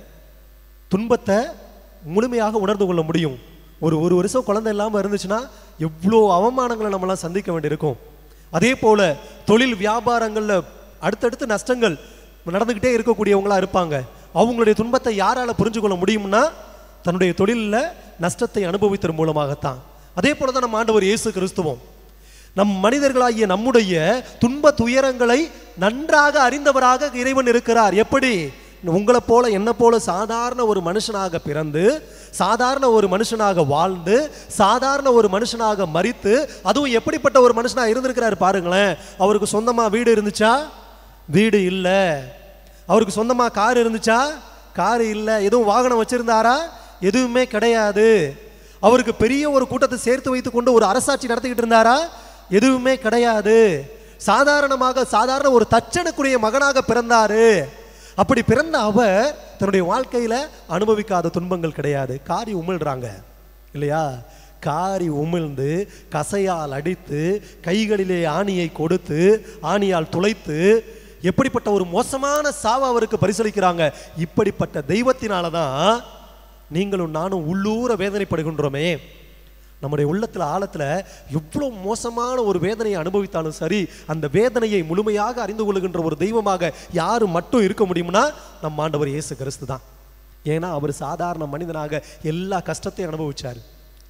துன்பத்தை முழுமையாக உணர்ந்து கொள்ள முடியும் ஒரு ஒரு வருஷம் குழந்தை இல்லாமல் இருந்துச்சுன்னா எவ்வளோ அவமானங்களை நம்மளாம் சந்திக்க வேண்டியிருக்கும் அதே போல தொழில் வியாபாரங்களில் அடுத்தடுத்து நஷ்டங்கள் நடந்துக்கிட்டே இருக்கக்கூடியவங்களா இருப்பாங்க அவங்களுடைய துன்பத்தை யாரால புரிஞ்சு கொள்ள முடியும்னா தன்னுடைய தொழிலில் நஷ்டத்தை அனுபவித்ததன் மூலமாகத்தான் அதே போல தான் நம்ம ஆண்டவர் இயேசு கிறிஸ்துவோம் நம் மனிதர்களாகிய நம்முடைய துன்ப துயரங்களை நன்றாக அறிந்தவராக இறைவன் இருக்கிறார் எப்படி உங்களை போல என்ன போல சாதாரண ஒரு மனுஷனாக பிறந்து சாதாரண ஒரு மனுஷனாக வாழ்ந்து சாதாரண ஒரு மனுஷனாக மரித்து அதுவும் எப்படிப்பட்ட ஒரு மனுஷனா இருந்திருக்கிறாரு பாருங்களேன் அவருக்கு சொந்தமா வீடு இருந்துச்சா வீடு இல்லை அவருக்கு சொந்தமா கார் இருந்துச்சா கார் இல்லை எதுவும் வாகனம் வச்சிருந்தாரா எதுவுமே கிடையாது அவருக்கு பெரிய ஒரு கூட்டத்தை சேர்த்து வைத்து கொண்டு ஒரு அரசாட்சி நடத்திக்கிட்டு இருந்தாரா எதுவுமே கிடையாது சாதாரணமாக சாதாரண ஒரு தச்சனுக்குரிய மகனாக பிறந்தாரு அப்படி பிறந்த அவர் தன்னுடைய வாழ்க்கையில அனுபவிக்காத துன்பங்கள் கிடையாது காரி உமிழ்றாங்க இல்லையா காரி உமிழ்ந்து கசையால் அடித்து கைகளிலே ஆணியை கொடுத்து ஆணியால் துளைத்து எப்படிப்பட்ட ஒரு மோசமான சாவை அவருக்கு பரிசளிக்கிறாங்க இப்படிப்பட்ட தெய்வத்தினால தான் நீங்களும் நானும் உள்ளூர வேதனைப்படுகின்றோமே நம்முடைய உள்ளத்துல ஆழத்துல எவ்வளவு மோசமான ஒரு வேதனையை அனுபவித்தாலும் சரி அந்த வேதனையை முழுமையாக அறிந்து கொள்ளுகின்ற ஒரு தெய்வமாக யாரு மட்டும் இருக்க முடியும்னா நம் ஆண்டவர் இயேசு கிறிஸ்து தான் ஏன்னா அவர் சாதாரண மனிதனாக எல்லா கஷ்டத்தையும் அனுபவிச்சார்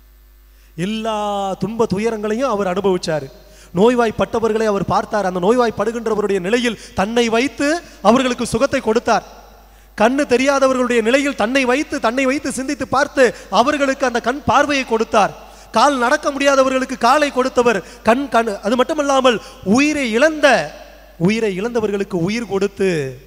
எல்லா துன்ப துயரங்களையும் அவர் அனுபவிச்சார் நோய்வாய்ப்பட்டவர்களை அவர் பார்த்தார் அந்த நோய்வாய்ப்படுகின்றவருடைய நிலையில் தன்னை வைத்து அவர்களுக்கு சுகத்தை கொடுத்தார் கண்ணு தெரியாதவர்களுடைய நிலையில் தன்னை வைத்து தன்னை வைத்து சிந்தித்து பார்த்து அவர்களுக்கு அந்த கண் பார்வையை கொடுத்தார் கால் நடக்க முடியாதவர்களுக்கு காலை கொடுத்தவர் கண் கண் அது மட்டுமல்லாமல் உயிரை இழந்த உயிரை இழந்தவர்களுக்கு உயிர் கொடுத்து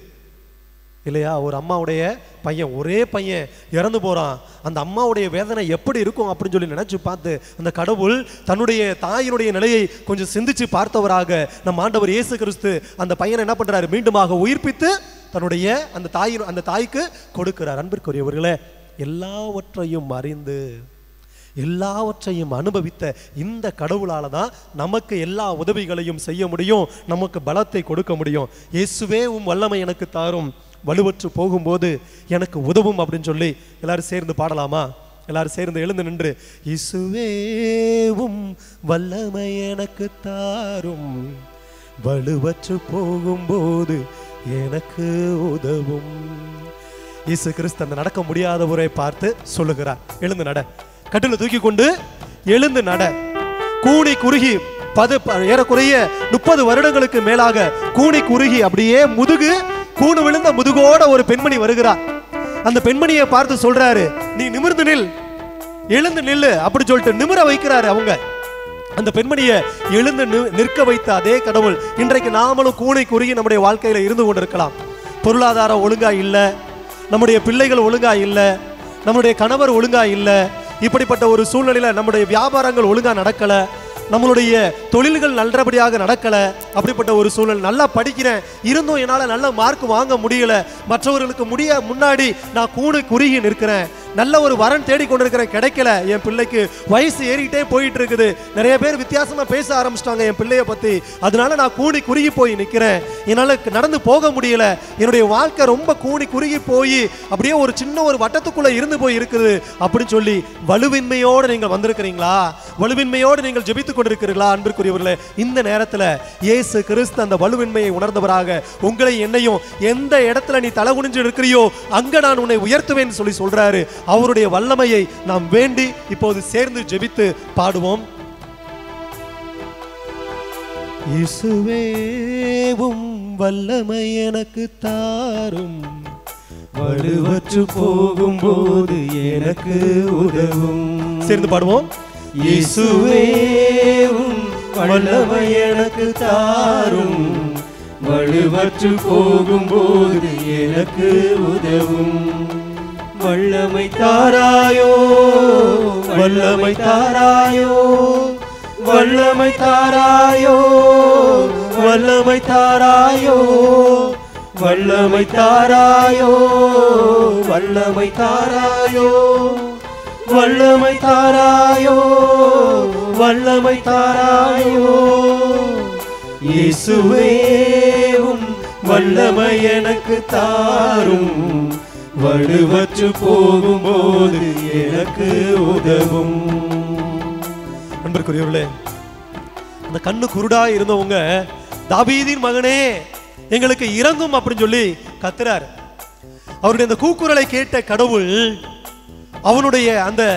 இல்லையா ஒரு அம்மாவுடைய பையன் ஒரே பையன் இறந்து போறான் அந்த அம்மாவுடைய வேதனை எப்படி இருக்கும் அப்படின்னு சொல்லி நினைச்சு பார்த்து அந்த கடவுள் தன்னுடைய தாயினுடைய நிலையை கொஞ்சம் சிந்திச்சு பார்த்தவராக நம் ஆண்டவர் இயேசு கிறிஸ்து அந்த பையனை என்ன பண்றாரு மீண்டுமாக உயிர்ப்பித்து தன்னுடைய அந்த தாயின் அந்த தாய்க்கு கொடுக்கிறார் அன்பிற்குரியவர்களே எல்லாவற்றையும் அறிந்து எல்லாவற்றையும் அனுபவித்த இந்த கடவுளால தான் நமக்கு எல்லா உதவிகளையும் செய்ய முடியும் நமக்கு பலத்தை கொடுக்க முடியும் இயேசுவே உம் வல்லமை எனக்கு தாரும் வலுவற்று போகும்போது எனக்கு உதவும் அப்படின்னு சொல்லி எல்லாரும் சேர்ந்து பாடலாமா எல்லாரும் சேர்ந்து எழுந்து நின்று இசுவேவும் வல்லமை எனக்கு தாரும் வலுவற்று போகும்போது எனக்கு உதவும் இயேசு கிறிஸ்து அந்த நடக்க முடியாதவரை பார்த்து சொல்லுகிறார் எழுந்து நட கட்டில தூக்கி கொண்டு எழுந்து நட கூனி குறுகி பது ப- ஏறக்குறைய முப்பது வருடங்களுக்கு மேலாக கூனி குறுகி அப்படியே முதுகு கூணு விழுந்த முதுகோட ஒரு பெண்மணி வருகிறார் அந்த பெண்மணியை பார்த்து சொல்றாரு நீ நிமிர்ந்து நில் எழுந்து நில்லு அப்படி சொல்லிட்டு நிமிர வைக்கிறாரு அவங்க அந்த பெண்மணியை எழுந்து நி- நிற்க வைத்த அதே கடவுள் இன்றைக்கு நாமளும் கூனை குறுகி நம்முடைய வாழ்க்கையில இருந்து கொண்டிருக்கலாம் பொருளாதாரம் ஒழுங்கா இல்ல நம்முடைய பிள்ளைகள் ஒழுங்கா இல்ல நம்முடைய கணவர் ஒழுங்கா இல்ல இப்படிப்பட்ட ஒரு சூழ்நிலையில நம்முடைய வியாபாரங்கள் ஒழுங்கா நடக்கல நம்மளுடைய தொழில்கள் நல்லபடியாக நடக்கல அப்படிப்பட்ட ஒரு சூழல் நல்லா படிக்கிறேன் இருந்தும் என்னால நல்ல மார்க் வாங்க முடியல மற்றவர்களுக்கு முடிய முன்னாடி நான் கூணு குறுகி நிற்கிறேன் நல்ல ஒரு வரன் தேடி கொண்டிருக்கிறேன் கிடைக்கல என் பிள்ளைக்கு வயசு ஏறிக்கிட்டே போயிட்டு இருக்குது நிறைய பேர் வித்தியாசமா பேச ஆரம்பிச்சிட்டாங்க என் பிள்ளைய பத்தி அதனால நான் கூணி குறுகி போய் நிக்கிறேன் என்னால நடந்து போக முடியல என்னுடைய வாழ்க்கை ரொம்ப கூணி குறுகி போய் அப்படியே ஒரு சின்ன ஒரு வட்டத்துக்குள்ள இருந்து போய் இருக்குது அப்படின்னு சொல்லி வலுவின்மையோடு நீங்கள் வந்திருக்கிறீங்களா வலுவின்மையோடு நீங்கள் ஜெபித்துக் கொண்டிருக்கிறீர்களா அன்பிற்குரியவர்களே இந்த நேரத்துல இயேசு கிறிஸ்து அந்த வலுவின்மையை உணர்ந்தவராக உங்களை என்னையும் எந்த இடத்துல நீ தலை குனிஞ்சு இருக்கிறியோ அங்க நான் உன்னை உயர்த்துவேன்னு சொல்லி சொல்றாரு அவருடைய வல்லமையை நாம் வேண்டி இப்போது சேர்ந்து ஜெபித்து பாடுவோம் இசுவேவும் வல்லமை எனக்கு தாரும் வலுவற்று போகும்போது எனக்கு உதவும் சேர்ந்து பாடுவோம் இயேசுவேவும் வல்லமை எனக்கு தாரும் வலுவற்று போகும்போது எனக்கு உதவும் வல்லமை தாராயோ வல்லமை தாராயோ வல்லமை தாராயோ வல்லமை தாராயோ வல்லமை தாராயோ வல்லமை தாராயோ வல்லமை தாராயோ வல்லமை தாராயோ இயேசுவேவும் வல்லமை எனக்கு தாரும் வலுவற்று போகும்போது எனக்கு உதவும் அன்பிற்குரியவர்களே அந்த கண்ணு குருடா இருந்தவங்க தாவீதின் மகனே எங்களுக்கு இறங்கும் அப்படின்னு சொல்லி கத்துறாரு அவருடைய அந்த கூக்குரலை கேட்ட கடவுள் அவனுடைய அந்த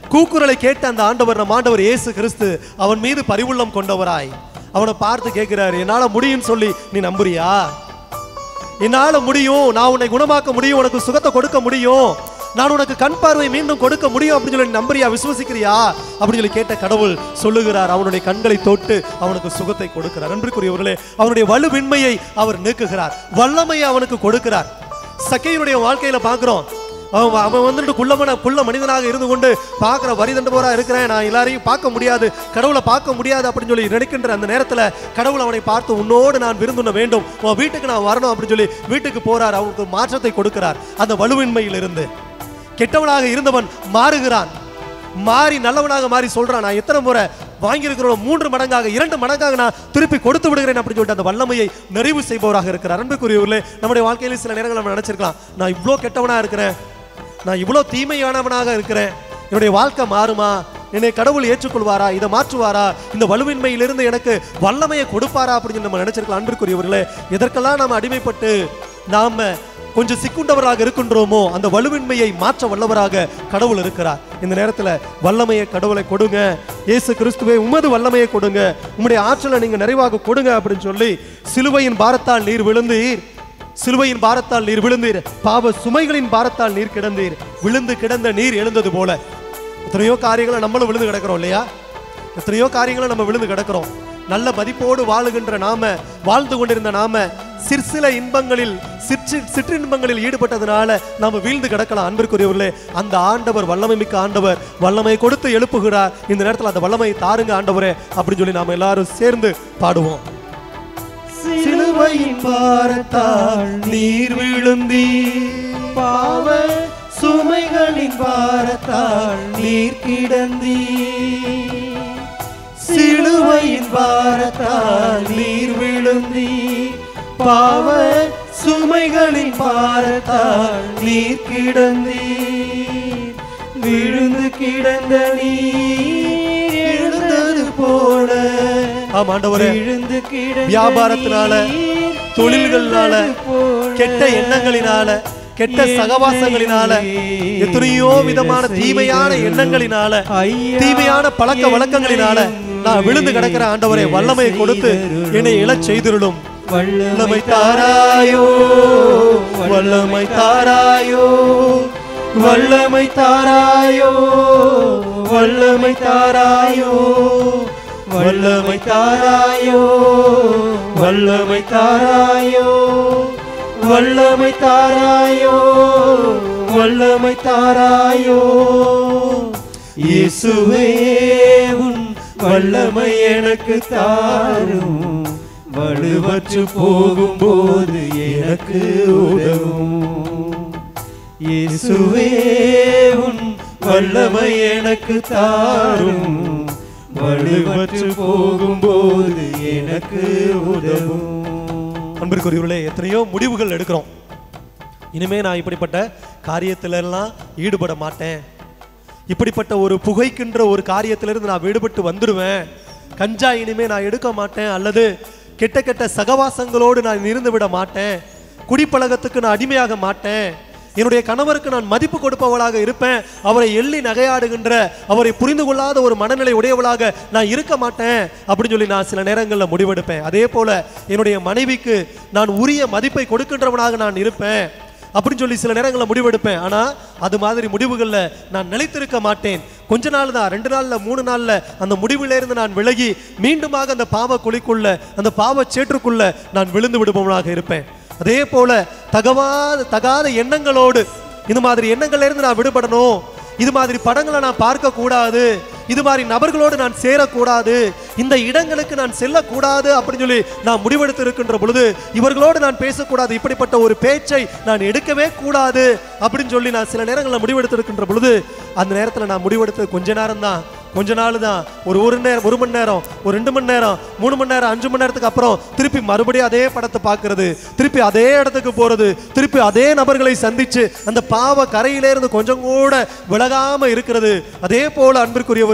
கூக்குரலை கேட்ட அந்த ஆண்டவர் நம் ஆண்டவர் இயேசு கிறிஸ்து அவன் மீது பரிவுள்ளம் கொண்டவராய் அவனை பார்த்து கேட்கிறாரு என்னால முடியும்னு சொல்லி நீ நம்புறியா என்னால முடியும் நான் உன்னை குணமாக்க முடியும் உனக்கு சுகத்தை கொடுக்க முடியும் நான் உனக்கு கண் பார்வை மீண்டும் கொடுக்க முடியும் அப்படின்னு சொல்லி நீ நம்புறியா விசுவசிக்கிறியா அப்படின்னு சொல்லி கேட்ட கடவுள் சொல்லுகிறார் அவனுடைய கண்களை தொட்டு அவனுக்கு சுகத்தை கொடுக்கிறார் அன்பிற்குரியவர்களே அவனுடைய வலுவின்மையை அவர் நீக்குகிறார் வல்லமையை அவனுக்கு கொடுக்கிறார் சக்கையினுடைய வாழ்க்கையில பார்க்கிறோம் அவன் அவன் வந்துட்டு குள்ளமன குள்ள மனிதனாக இருந்து கொண்டு பார்க்குற வரி தண்டுபவரா இருக்கிறேன் நான் எல்லாரையும் பார்க்க முடியாது கடவுளை பார்க்க முடியாது அப்படின்னு சொல்லி நினைக்கின்ற அந்த நேரத்தில் கடவுள் அவனை பார்த்து உன்னோடு நான் விருந்துண்ண வேண்டும் உன் வீட்டுக்கு நான் வரணும் அப்படின்னு சொல்லி வீட்டுக்கு போறார் அவனுக்கு மாற்றத்தை கொடுக்கிறார் அந்த வலுவின்மையில் இருந்து கெட்டவனாக இருந்தவன் மாறுகிறான் மாறி நல்லவனாக மாறி சொல்றான் நான் எத்தனை முறை வாங்கியிருக்கிறோம் மூன்று மடங்காக இரண்டு மடங்காக நான் திருப்பி கொடுத்து விடுகிறேன் அப்படின்னு சொல்லிட்டு அந்த வல்லமையை நிறைவு செய்பவராக இருக்கிறார் அன்புக்குரியவர்களே நம்முடைய வாழ்க்கையில சில நேரங்கள் நம்ம நினைச்சிருக்கலாம் நான் இவ்வளோ கெட்டவனா இருக்கிறேன் நான் இவ்வளோ தீமையானவனாக இருக்கிறேன் என்னுடைய வாழ்க்கை மாறுமா என்னை கடவுள் ஏற்றுக்கொள்வாரா இதை மாற்றுவாரா இந்த வலுவின்மையிலிருந்து எனக்கு வல்லமையை கொடுப்பாரா அப்படின்னு சொல்லி நம்ம நினைச்சிருக்கலாம் அன்பிற்குரியவர்களே எதற்கெல்லாம் நாம் அடிமைப்பட்டு நாம கொஞ்சம் சிக்குண்டவராக இருக்கின்றோமோ அந்த வலுவின்மையை மாற்ற வல்லவராக கடவுள் இருக்கிறார் இந்த நேரத்தில் வல்லமையை கடவுளை கொடுங்க இயேசு கிறிஸ்துவே உமது வல்லமையை கொடுங்க உம்முடைய ஆற்றலை நீங்க நிறைவாக கொடுங்க அப்படின்னு சொல்லி சிலுவையின் பாரத்தால் நீர் விழுந்தீர் சிலுவையின் பாரத்தால் நீர் விழுந்தீர் பாவ சுமைகளின் பாரத்தால் நீர் கிடந்தீர் விழுந்து கிடந்த நீர் எழுந்தது போல எத்தனையோ காரியங்களை நம்மளும் விழுந்து கிடக்கிறோம் இல்லையா எத்தனையோ காரியங்களை நம்ம விழுந்து கிடக்கிறோம் நல்ல மதிப்போடு வாழுகின்ற நாம வாழ்ந்து கொண்டிருந்த நாம சிற்சில இன்பங்களில் சிற்று சிற்றின்பங்களில் ஈடுபட்டதுனால நாம வீழ்ந்து கிடக்கலாம் அன்பிற்குரியவர்களே அந்த ஆண்டவர் வல்லமை மிக்க ஆண்டவர் வல்லமை கொடுத்து எழுப்புகிறார் இந்த நேரத்தில் அந்த வல்லமை தாருங்க ஆண்டவரே அப்படின்னு சொல்லி நாம எல்லாரும் சேர்ந்து பாடுவோம் சிலுவையின் பாரத்தால் நீர் விழுந்தி பாவ சுமைகளின் பாரத்தால் நீர் கிடந்தி சிலுவையின் பாரத்தால் நீர் விழுந்தி பாவ சுமைகளின் பாரத்தால் நீர் கிடந்தி விழுந்து கிடந்த நீர் எழுந்தது போல ஆமா ஆண்டவரே விழுந்து கிடந்த வியாபாரத்தினால நீர் தொழில்கள்னால எழுந்தது போல கெட்ட எண்ணங்களினால கெட்ட சகவாசங்களினால எத்தனையோ விதமான தீமையான எண்ணங்களினால தீமையான பழக்க வழக்கங்களினால நான் விழுந்து கிடக்கிற ஆண்டவரே வல்லமையை கொடுத்து என்னை இழச் செய்திருளும் வல்லமை தாராயோ வல்லமை தாராயோ வல்லமை தாராயோ வல்லமை தாராயோ வல்லமை தாராயோ வல்லமை தாராயோ வல்லமை தாராயோ வல்லமை தாராயோ இயேசுவே உன் வல்லமை எனக்கு தாரும் வலுவற்று போகும்போது எனக்கு உதவும் இயேசுவே உன் வல்லமை எனக்கு தாரும் வலுவற்று போகும்போது எனக்கு உதவும் அன்பிற்குரியவர்களே எத்தனையோ முடிவுகள் எடுக்கிறோம் இனிமே நான் இப்படிப்பட்ட காரியத்துல எல்லாம் ஈடுபட மாட்டேன் இப்படிப்பட்ட ஒரு புகைக்கின்ற ஒரு காரியத்திலிருந்து நான் விடுபட்டு வந்துடுவேன் கஞ்சா இனிமே நான் எடுக்க மாட்டேன் அல்லது கெட்ட கெட்ட சகவாசங்களோடு நான் இருந்து விட மாட்டேன் குடிப்பழக்கத்துக்கு நான் அடிமையாக மாட்டேன் என்னுடைய கணவருக்கு நான் மதிப்பு கொடுப்பவளாக இருப்பேன் அவரை எள்ளி நகையாடுகின்ற அவரை புரிந்து கொள்ளாத ஒரு மனநிலை உடையவளாக நான் இருக்க மாட்டேன் அப்படின்னு சொல்லி நான் சில நேரங்களில் முடிவெடுப்பேன் அதே போல என்னுடைய மனைவிக்கு நான் உரிய மதிப்பை கொடுக்கின்றவனாக நான் இருப்பேன் அப்படின்னு சொல்லி சில நேரங்களில் முடிவெடுப்பேன் ஆனா அது மாதிரி முடிவுகளில் நான் நிலைத்திருக்க மாட்டேன் கொஞ்ச நாள் தான் ரெண்டு நாள்ல மூணு நாள்ல அந்த முடிவிலிருந்து நான் விலகி மீண்டுமாக அந்த பாவ குழிக்குள்ள அந்த பாவ சேற்றுக்குள்ள நான் விழுந்து விடுபவனாக இருப்பேன் அதே போல தகவாத தகாத எண்ணங்களோடு இந்த மாதிரி எண்ணங்கள்ல இருந்து நான் விடுபடணும் இது மாதிரி படங்களை நான் பார்க்க கூடாது இது மாதிரி நபர்களோடு நான் சேரக்கூடாது இந்த இடங்களுக்கு நான் செல்லக்கூடாது அப்படின்னு சொல்லி நான் முடிவெடுத்து இருக்கின்ற பொழுது இவர்களோடு நான் பேசக்கூடாது இப்படிப்பட்ட ஒரு பேச்சை நான் எடுக்கவே கூடாது அப்படின்னு சொல்லி நான் சில நேரங்களில் முடிவெடுத்து இருக்கின்ற பொழுது அந்த நேரத்தில் நான் முடிவெடுத்தது கொஞ்ச நேரம் தான் கொஞ்ச நாள் தான் ஒரு ஒரு நேரம் ஒரு மணி நேரம் ஒரு ரெண்டு மணி நேரம் மூணு மணி நேரம் அஞ்சு மணி நேரத்துக்கு அப்புறம் திருப்பி மறுபடியும் அதே படத்தை பார்க்கிறது திருப்பி அதே இடத்துக்கு போறது திருப்பி அதே நபர்களை சந்திச்சு அந்த பாவ கரையிலே இருந்து கொஞ்சம் கூட விலகாம இருக்கிறது அதே போல அன்பிற்குரியவர்களே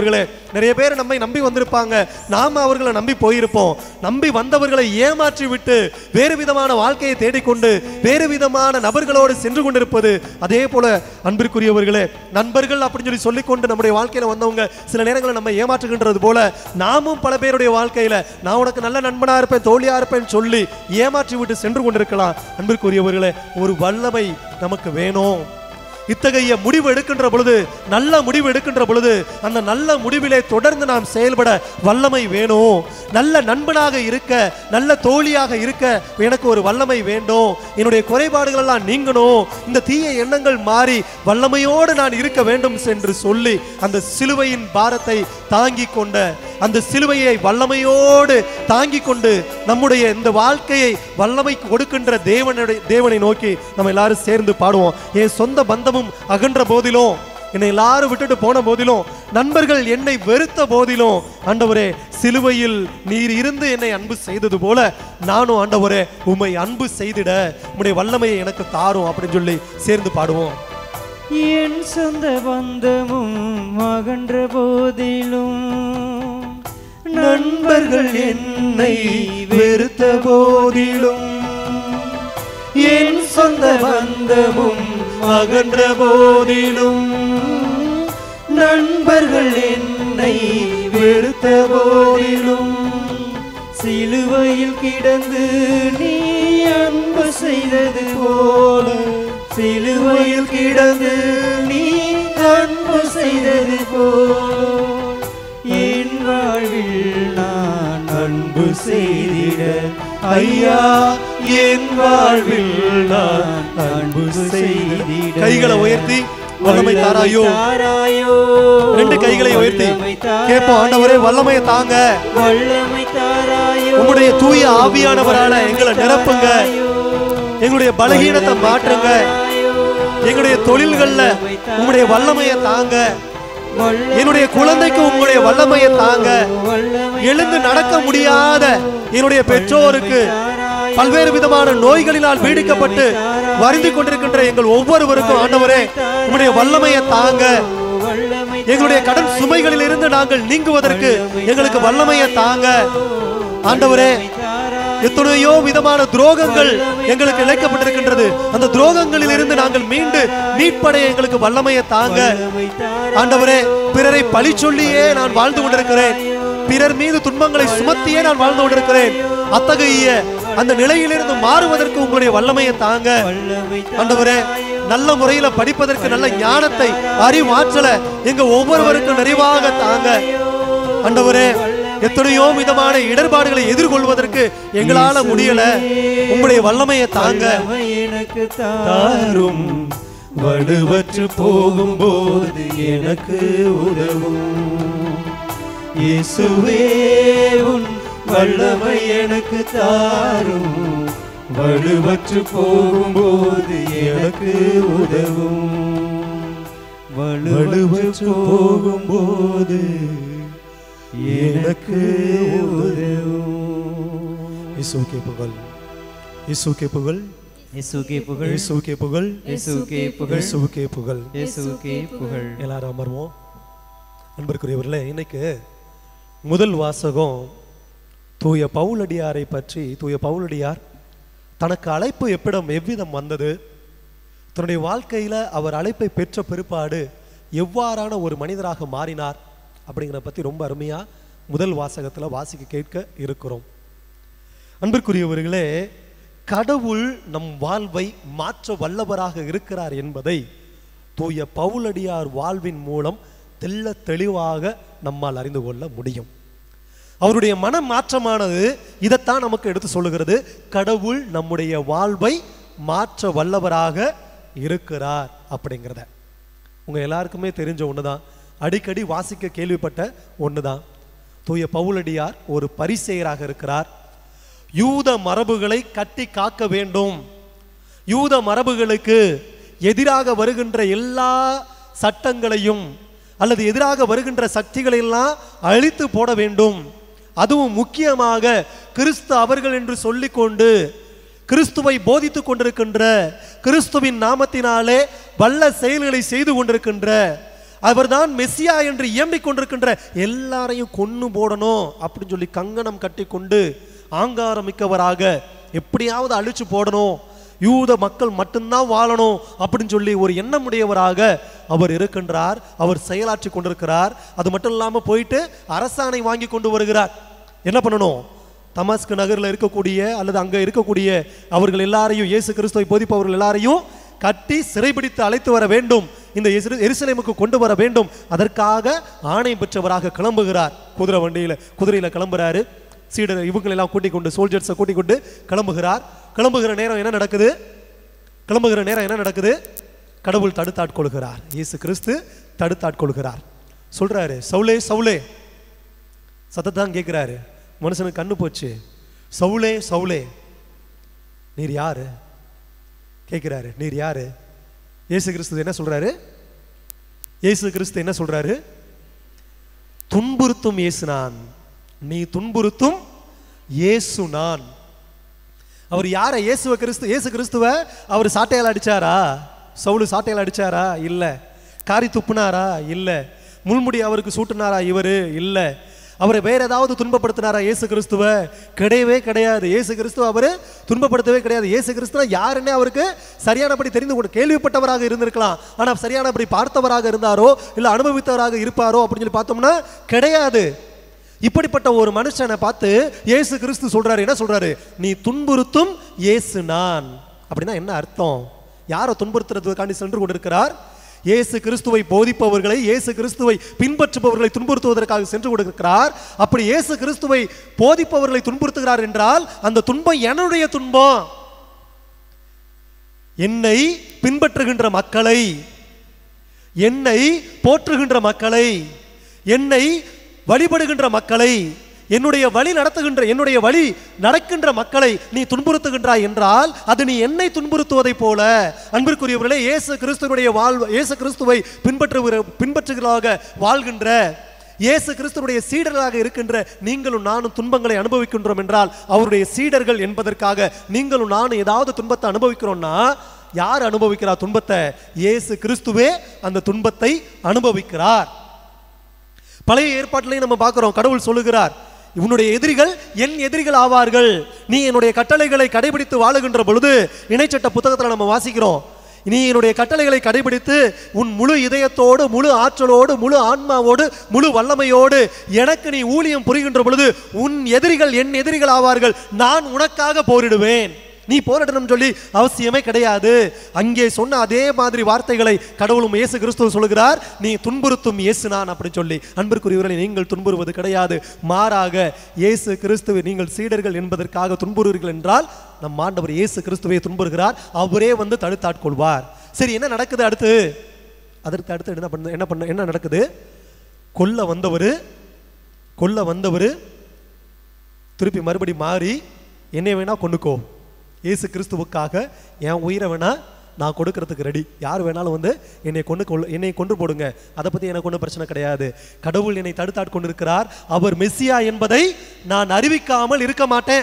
நிறைய பேர் நம்மை நம்பி வந்திருப்பாங்க நாம அவர்களை நம்பி போயிருப்போம் நம்பி வந்தவர்களை ஏமாற்றி விட்டு வேறு விதமான வாழ்க்கையை தேடிக்கொண்டு வேறு விதமான நபர்களோடு சென்று கொண்டிருப்பது அதே போல அன்பிற்குரியவர்களே நண்பர்கள் அப்படின்னு சொல்லி சொல்லிக்கொண்டு நம்முடைய வாழ்க்கையில வந்தவங்க சில நேரங்களில் நம்ம ஏமாற்றுகின்றது போல நாமும் பல பேருடைய வாழ்க்கையில நான் உனக்கு நல்ல நண்பனா இருப்பேன் தோழியா இருப்பேன் சொல்லி ஏமாற்றி விட்டு சென்று கொண்டிருக்கலாம் அன்பிற்குரியவர்களே ஒரு வல்லமை நமக்கு வேணும் இத்தகைய முடிவு எடுக்கின்ற பொழுது நல்ல முடிவு எடுக்கின்ற பொழுது அந்த நல்ல முடிவிலே தொடர்ந்து நாம் செயல்பட வல்லமை வேணும் நல்ல நண்பனாக இருக்க நல்ல தோழியாக இருக்க எனக்கு ஒரு வல்லமை வேண்டும் என்னுடைய குறைபாடுகள் எல்லாம் நீங்கணும் இந்த தீய எண்ணங்கள் மாறி வல்லமையோடு நான் இருக்க வேண்டும் என்று சொல்லி அந்த சிலுவையின் பாரத்தை தாங்கி கொண்ட அந்த சிலுவையை வல்லமையோடு தாங்கி கொண்டு நம்முடைய இந்த வாழ்க்கையை வல்லமை கொடுக்கின்ற தேவனுடைய தேவனை நோக்கி நம்ம எல்லாரும் சேர்ந்து பாடுவோம் என் சொந்த பந்தமும் அகன்ற போதிலும் என்னை எல்லாரும் விட்டுட்டு போன போதிலும் நண்பர்கள் என்னை வெறுத்த போதிலும் ஆண்டவரே சிலுவையில் நீர் இருந்து என்னை அன்பு செய்தது போல நானும் ஆண்டவரே உம்மை அன்பு செய்திட உம்முடைய வல்லமையை எனக்கு தாரும் அப்படின்னு சொல்லி சேர்ந்து பாடுவோம் என் சொந்த பந்தமும் அகன்ற போதிலும் நண்பர்கள் என்னை வெறுத்த போதிலும் என் சொந்த பந்தமும் அகன்ற போதிலும் நண்பர்கள் என்னை வெறுத்த போதிலும் சிலுவையில் கிடந்து நீ அன்பு செய்தது போல சிலுவையில் கிடந்து நீ அன்பு செய்தது போல் என் வாழ்வில் நான் அன்பு செய்திட ஐயா என் வாழ்வில் நான் அன்பு செய்திட கைகளை உயர்த்தி வல்லமை தாராயோ தாராயோ ரெண்டு கைகளை உயர்த்தி வல்லமை தாராயோ. கேட்போம் ஆண்டவரே வல்லமையை தாங்க வல்லமை தாராயோ உம்முடைய தூய ஆவியானவரால எங்களை நிரப்புங்க எங்களுடைய பலகீனத்தை மாற்றுங்க எங்களுடைய தொழில்கள்ல உம்முடைய வல்லமையை தாங்க என்னுடைய குழந்தைக்கு உங்களுடைய வல்லமையை தாங்க எழுந்து நடக்க முடியாத என்னுடைய பெற்றோருக்கு பல்வேறு விதமான நோய்களினால் பீடிக்கப்பட்டு வருந்தி கொண்டிருக்கின்ற எங்கள் ஒவ்வொருவருக்கும் ஆண்டவரே உம்முடைய வல்லமையை தாங்க எங்களுடைய கடன் சுமைகளில் இருந்து நாங்கள் நீங்குவதற்கு எங்களுக்கு வல்லமையை தாங்க ஆண்டவரே எத்தனையோ விதமான துரோகங்கள் எங்களுக்கு இழைக்கப்பட்டிருக்கின்றது அந்த துரோகங்களில் இருந்து நாங்கள் மீண்டு மீட்படைய எங்களுக்கு வல்லமையை தாங்க ஆண்டவரே பிறரை பழி சொல்லியே நான் வாழ்ந்து கொண்டிருக்கிறேன் பிறர் மீது துன்பங்களை சுமத்தியே நான் வாழ்ந்து கொண்டிருக்கிறேன் அத்தகைய அந்த நிலையிலிருந்து மாறுவதற்கு உங்களுடைய வல்லமையை தாங்க ஆண்டவரே நல்ல முறையில படிப்பதற்கு நல்ல ஞானத்தை அறிவாற்றல எங்க ஒவ்வொருவருக்கும் நிறைவாக தாங்க ஆண்டவரே எத்தனையோ விதமான இடர்பாடுகளை எதிர்கொள்வதற்கு எங்களால முடியல உங்களுடைய வல்லமையை தாங்க எனக்கு தாரும் வடுவற்று போகும்போது எனக்கு உதவும் இயேசுவே உன் வல்லமை எனக்கு தாரும் வடுவற்று போகும்போது எனக்கு உதவும் வடுவற்று போகும்போது எனக்கு உதவும் இயேசுவுக்கே புகழ் இயேசுவுக்கே புகழ் இயேசுக்கே புகழ் இயேசுவுக்கே புகழ் இயேசுக்கே புகழ் இயேசுவுக்கே புகழ் இயேசுக்கே புகழ் எல்லாரும் அமர்வோம் அன்பிற்குரியவர்களே இன்னைக்கு முதல் வாசகம் தூய பவுலடியாரை பற்றி தூய பவுலடியார் தனக்கு அழைப்பு எப்பிடம் எவ்விதம் வந்தது தன்னுடைய வாழ்க்கையில அவர் அழைப்பை பெற்ற பிற்பாடு எவ்வாறான ஒரு மனிதராக மாறினார் அப்படிங்கிறத பத்தி ரொம்ப அருமையா முதல் வாசகத்துல வாசிக்க கேட்க இருக்கிறோம் அன்பிற்குரியவர்களே கடவுள் நம் வாழ்வை மாற்ற வல்லவராக இருக்கிறார் என்பதை தூய பவுலடியார் வாழ்வின் மூலம் தெள்ள தெளிவாக நம்மால் அறிந்து கொள்ள முடியும் அவருடைய மன மாற்றமானது இதைத்தான் நமக்கு எடுத்து சொல்லுகிறது கடவுள் நம்முடைய வாழ்வை மாற்ற வல்லவராக இருக்கிறார் அப்படிங்கிறத உங்க எல்லாருக்குமே தெரிஞ்ச ஒண்ணுதான் அடிக்கடி வாசிக்க கேள்விப்பட்ட ஒண்ணுதான் தூய பவுலடியார் ஒரு பரிசெயராக இருக்கிறார் யூத மரபுகளை கட்டி காக்க வேண்டும் யூத மரபுகளுக்கு எதிராக வருகின்ற எல்லா சட்டங்களையும் அல்லது எதிராக வருகின்ற சக்திகளை எல்லாம் அழித்து போட வேண்டும் அதுவும் முக்கியமாக கிறிஸ்து அவர்கள் என்று சொல்லிக்கொண்டு கிறிஸ்துவை போதித்துக் கொண்டிருக்கின்ற கிறிஸ்துவின் நாமத்தினாலே வல்ல செயல்களை செய்து கொண்டிருக்கின்ற அவர்தான் மெஸ்ஸியா என்று இயம்பிக் கொண்டிருக்கின்ற எல்லாரையும் கொன்னு போடணும் அப்படின்னு சொல்லி கங்கணம் கட்டி கொண்டு ஆங்காரம் மிக்கவராக எப்படியாவது அழிச்சு போடணும் யூத மக்கள் மட்டும்தான் வாழணும் அப்படின்னு சொல்லி ஒரு எண்ணமுடையவராக அவர் இருக்கின்றார் அவர் செயலாற்றி கொண்டிருக்கிறார் அது மட்டும் இல்லாம போயிட்டு அரசாணை வாங்கி கொண்டு வருகிறார் என்ன பண்ணணும் தமஸ்கு நகரில் இருக்கக்கூடிய அல்லது அங்கே இருக்கக்கூடிய அவர்கள் எல்லாரையும் இயேசு கிறிஸ்துவை போதிப்பவர்கள் எல்லாரையும் கட்டி சிறைபிடித்து அழைத்து வர வேண்டும் இந்த எரு- எருசலேமுக்கு கொண்டு வர வேண்டும் அதற்காக ஆணை பெற்றவராக கிளம்புகிறார் குதிரை வண்டியில குதிரையில கிளம்புறாரு சீடர் இவங்களை எல்லாம் கூட்டிக் கொண்டு சோல்ஜர்ஸை கூட்டிக் கொண்டு கிளம்புகிறார் கிளம்புகிற நேரம் என்ன நடக்குது கிளம்புகிற நேரம் என்ன நடக்குது கடவுள் தடுத்தாட்கொள்கிறார் இயேசு கிறிஸ்து தடுத்தாட்கொள்கிறார் சொல்றாரு சவுலே சவுலே சத்தத்தான் கேட்கிறாரு மனுஷனுக்கு கண்ணு போச்சு சவுலே சவுலே நீர் யாரு கேட்கிறாரு நீர் யாரு இயேசு கிறிஸ்து என்ன சொல்றாரு இயேசு கிறிஸ்து என்ன சொல்றாரு துன்புறுத்தும் இயேசு நான் நீ துன்புறுத்தும் இயேசு நான் அவர் யார இயேசுவ கிறிஸ்து இயேசு கிறிஸ்துவ அவர் சாட்டையால் அடிச்சாரா சவுலு சாட்டையால் அடிச்சாரா இல்ல காரி துப்புனாரா இல்ல முள்முடி அவருக்கு சூட்டுனாரா இவரு இல்ல அவரை வேற ஏதாவது துன்பப்படுத்தினாரா இயேசு கிறிஸ்துவ கிடையவே கிடையாது இயேசு கிறிஸ்துவ அவரு துன்பப்படுத்தவே கிடையாது இயேசு கிறிஸ்துவ யாருன்னே அவருக்கு சரியானபடி தெரிந்து கொண்டு கேள்விப்பட்டவராக இருந்திருக்கலாம் ஆனா சரியானபடி பார்த்தவராக இருந்தாரோ இல்ல அனுபவித்தவராக இருப்பாரோ அப்படின்னு சொல்லி பார்த்தோம்னா கிடையாது இப்படிப்பட்ட ஒரு மனுஷனை பார்த்து இயேசு கிறிஸ்து சொல்றாரு என்ன சொல்றாரு நீ துன்புறுத்தும் இயேசு நான் அப்படின்னா என்ன அர்த்தம் யாரை துன்புறுத்துறதுக்காண்டி சென்று கொண்டிருக்கிறார் இயேசு கிறிஸ்துவை போதிப்பவர்களை இயேசு கிறிஸ்துவை பின்பற்றுபவர்களை துன்புறுத்துவதற்காக சென்று கொண்டிருக்கிறார் அப்படி இயேசு கிறிஸ்துவை போதிப்பவர்களை துன்புறுத்துகிறார் என்றால் அந்த துன்பம் என்னுடைய துன்பம் என்னை பின்பற்றுகின்ற மக்களை என்னை போற்றுகின்ற மக்களை என்னை வழிபடுகின்ற மக்களை என்னுடைய வழி நடத்துகின்ற என்னுடைய வழி நடக்கின்ற மக்களை நீ துன்புறுத்துகின்றாய் என்றால் அது நீ என்னை துன்புறுத்துவதைப் போல அன்பிற்குரியவர்களே இயேசு கிறிஸ்துவனுடைய வாழ் இயேசு கிறிஸ்துவை பின்பற்றுகிற பின்பற்றுகிறாக வாழ்கின்ற இயேசு கிறிஸ்துவுடைய சீடர்களாக இருக்கின்ற நீங்களும் நானும் துன்பங்களை அனுபவிக்கின்றோம் என்றால் அவருடைய சீடர்கள் என்பதற்காக நீங்களும் நானும் ஏதாவது துன்பத்தை அனுபவிக்கிறோம்னா யார் அனுபவிக்கிறார் துன்பத்தை இயேசு கிறிஸ்துவே அந்த துன்பத்தை அனுபவிக்கிறார் பழைய ஏற்பாட்டிலையும் நம்ம பார்க்கிறோம் கடவுள் சொல்லுகிறார் உன்னுடைய எதிரிகள் என் எதிரிகள் ஆவார்கள் நீ என்னுடைய கட்டளைகளை கடைபிடித்து வாழுகின்ற பொழுது இணைச்சட்ட புத்தகத்தில் நம்ம வாசிக்கிறோம் நீ என்னுடைய கட்டளைகளை கடைபிடித்து உன் முழு இதயத்தோடு முழு ஆற்றலோடு முழு ஆன்மாவோடு முழு வல்லமையோடு எனக்கு நீ ஊழியம் புரிகின்ற பொழுது உன் எதிரிகள் என் எதிரிகள் ஆவார்கள் நான் உனக்காக போரிடுவேன் நீ போராடணும் சொல்லி அவசியமே கிடையாது அங்கே சொன்ன அதே மாதிரி வார்த்தைகளை கடவுளும் இயேசு கிறிஸ்துவ சொல்கிறார் நீ துன்புறுத்தும் இயேசு நான் அப்படி சொல்லி அன்பிற்குரியவர்களை நீங்கள் துன்புறுவது கிடையாது மாறாக இயேசு கிறிஸ்துவை நீங்கள் சீடர்கள் என்பதற்காக துன்புறுவீர்கள் என்றால் நம் ஆண்டவர் இயேசு கிறிஸ்துவை துன்புறுகிறார் அவரே வந்து தடுத்தாட்கொள்வார் சரி என்ன நடக்குது அடுத்து அதற்கு அடுத்து என்ன பண்ண என்ன பண்ண என்ன நடக்குது கொல்ல வந்தவர் கொல்ல வந்தவர் திருப்பி மறுபடி மாறி என்னை வேணா கொண்டுக்கோ இயேசு கிறிஸ்துவுக்காக என் உயிரை வேணா நான் கொடுக்கறதுக்கு ரெடி யார் வேணாலும் வந்து என்னை கொண்டு கொள் என்னை கொண்டு போடுங்க அதை பற்றி எனக்கு ஒன்றும் பிரச்சனை கிடையாது கடவுள் என்னை தடுத்தாட் கொண்டிருக்கிறார் அவர் மெஸ்ஸியா என்பதை நான் அறிவிக்காமல் இருக்க மாட்டேன்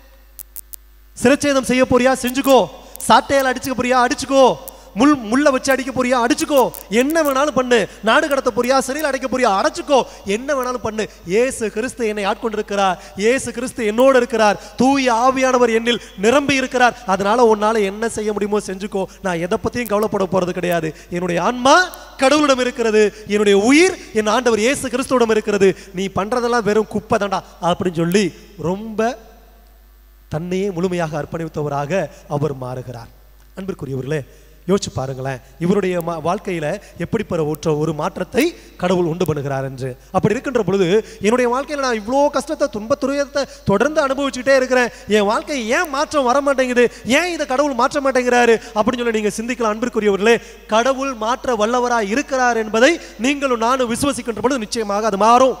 சிரச்சேதம் செய்ய போறியா செஞ்சுக்கோ சாட்டையால் அடிச்சுக்க போறியா அடிச்சுக்கோ முள் முள்ள வச்சு அடிக்க போறியா அடிச்சுக்கோ என்ன வேணாலும் பண்ணு நாடு கடத்த போறியா சிறையில் அடைக்க போறியா அடைச்சுக்கோ என்ன வேணாலும் பண்ணு இயேசு கிறிஸ்து என்னை ஆட்கொண்டிருக்கிறார் இயேசு கிறிஸ்து என்னோடு இருக்கிறார் தூய ஆவியானவர் என்னில் நிரம்பி இருக்கிறார் அதனால உன்னால என்ன செய்ய முடியுமோ செஞ்சுக்கோ நான் எதை பத்தியும் கவலைப்பட போறது கிடையாது என்னுடைய ஆன்மா கடவுளிடம் இருக்கிறது என்னுடைய உயிர் என் ஆண்டவர் இயேசு கிறிஸ்துவிடம் இருக்கிறது நீ பண்றதெல்லாம் வெறும் குப்பை தாண்டா அப்படின்னு சொல்லி ரொம்ப தன்னையே முழுமையாக அர்ப்பணித்தவராக அவர் மாறுகிறார் அன்பிற்குரியவர்களே யோசிச்சு பாருங்களேன் இவருடைய மா- வாழ்க்கையில எப்படிப்பட்ட ஒற்ற ஒரு மாற்றத்தை கடவுள் உண்டு பண்ணுகிறார் என்று அப்படி இருக்கின்ற பொழுது என்னுடைய வாழ்க்கையில நான் இவ்வளோ கஷ்டத்தை துன்பத்துரியத்தை தொடர்ந்து அனுபவிச்சுட்டே இருக்கிறேன் என் வாழ்க்கை ஏன் மாற்றம் வர மாட்டேங்குது ஏன் இதை கடவுள் மாற்ற மாட்டேங்கிறாரு அப்படின்னு சொல்லி நீங்க சிந்திக்கலாம் அன்பிற்குரியவர்களே கடவுள் மாற்ற வல்லவராய் இருக்கிறார் என்பதை நீங்களும் நானும் விசுவசிக்கின்ற பொழுது நிச்சயமாக அது மாறும்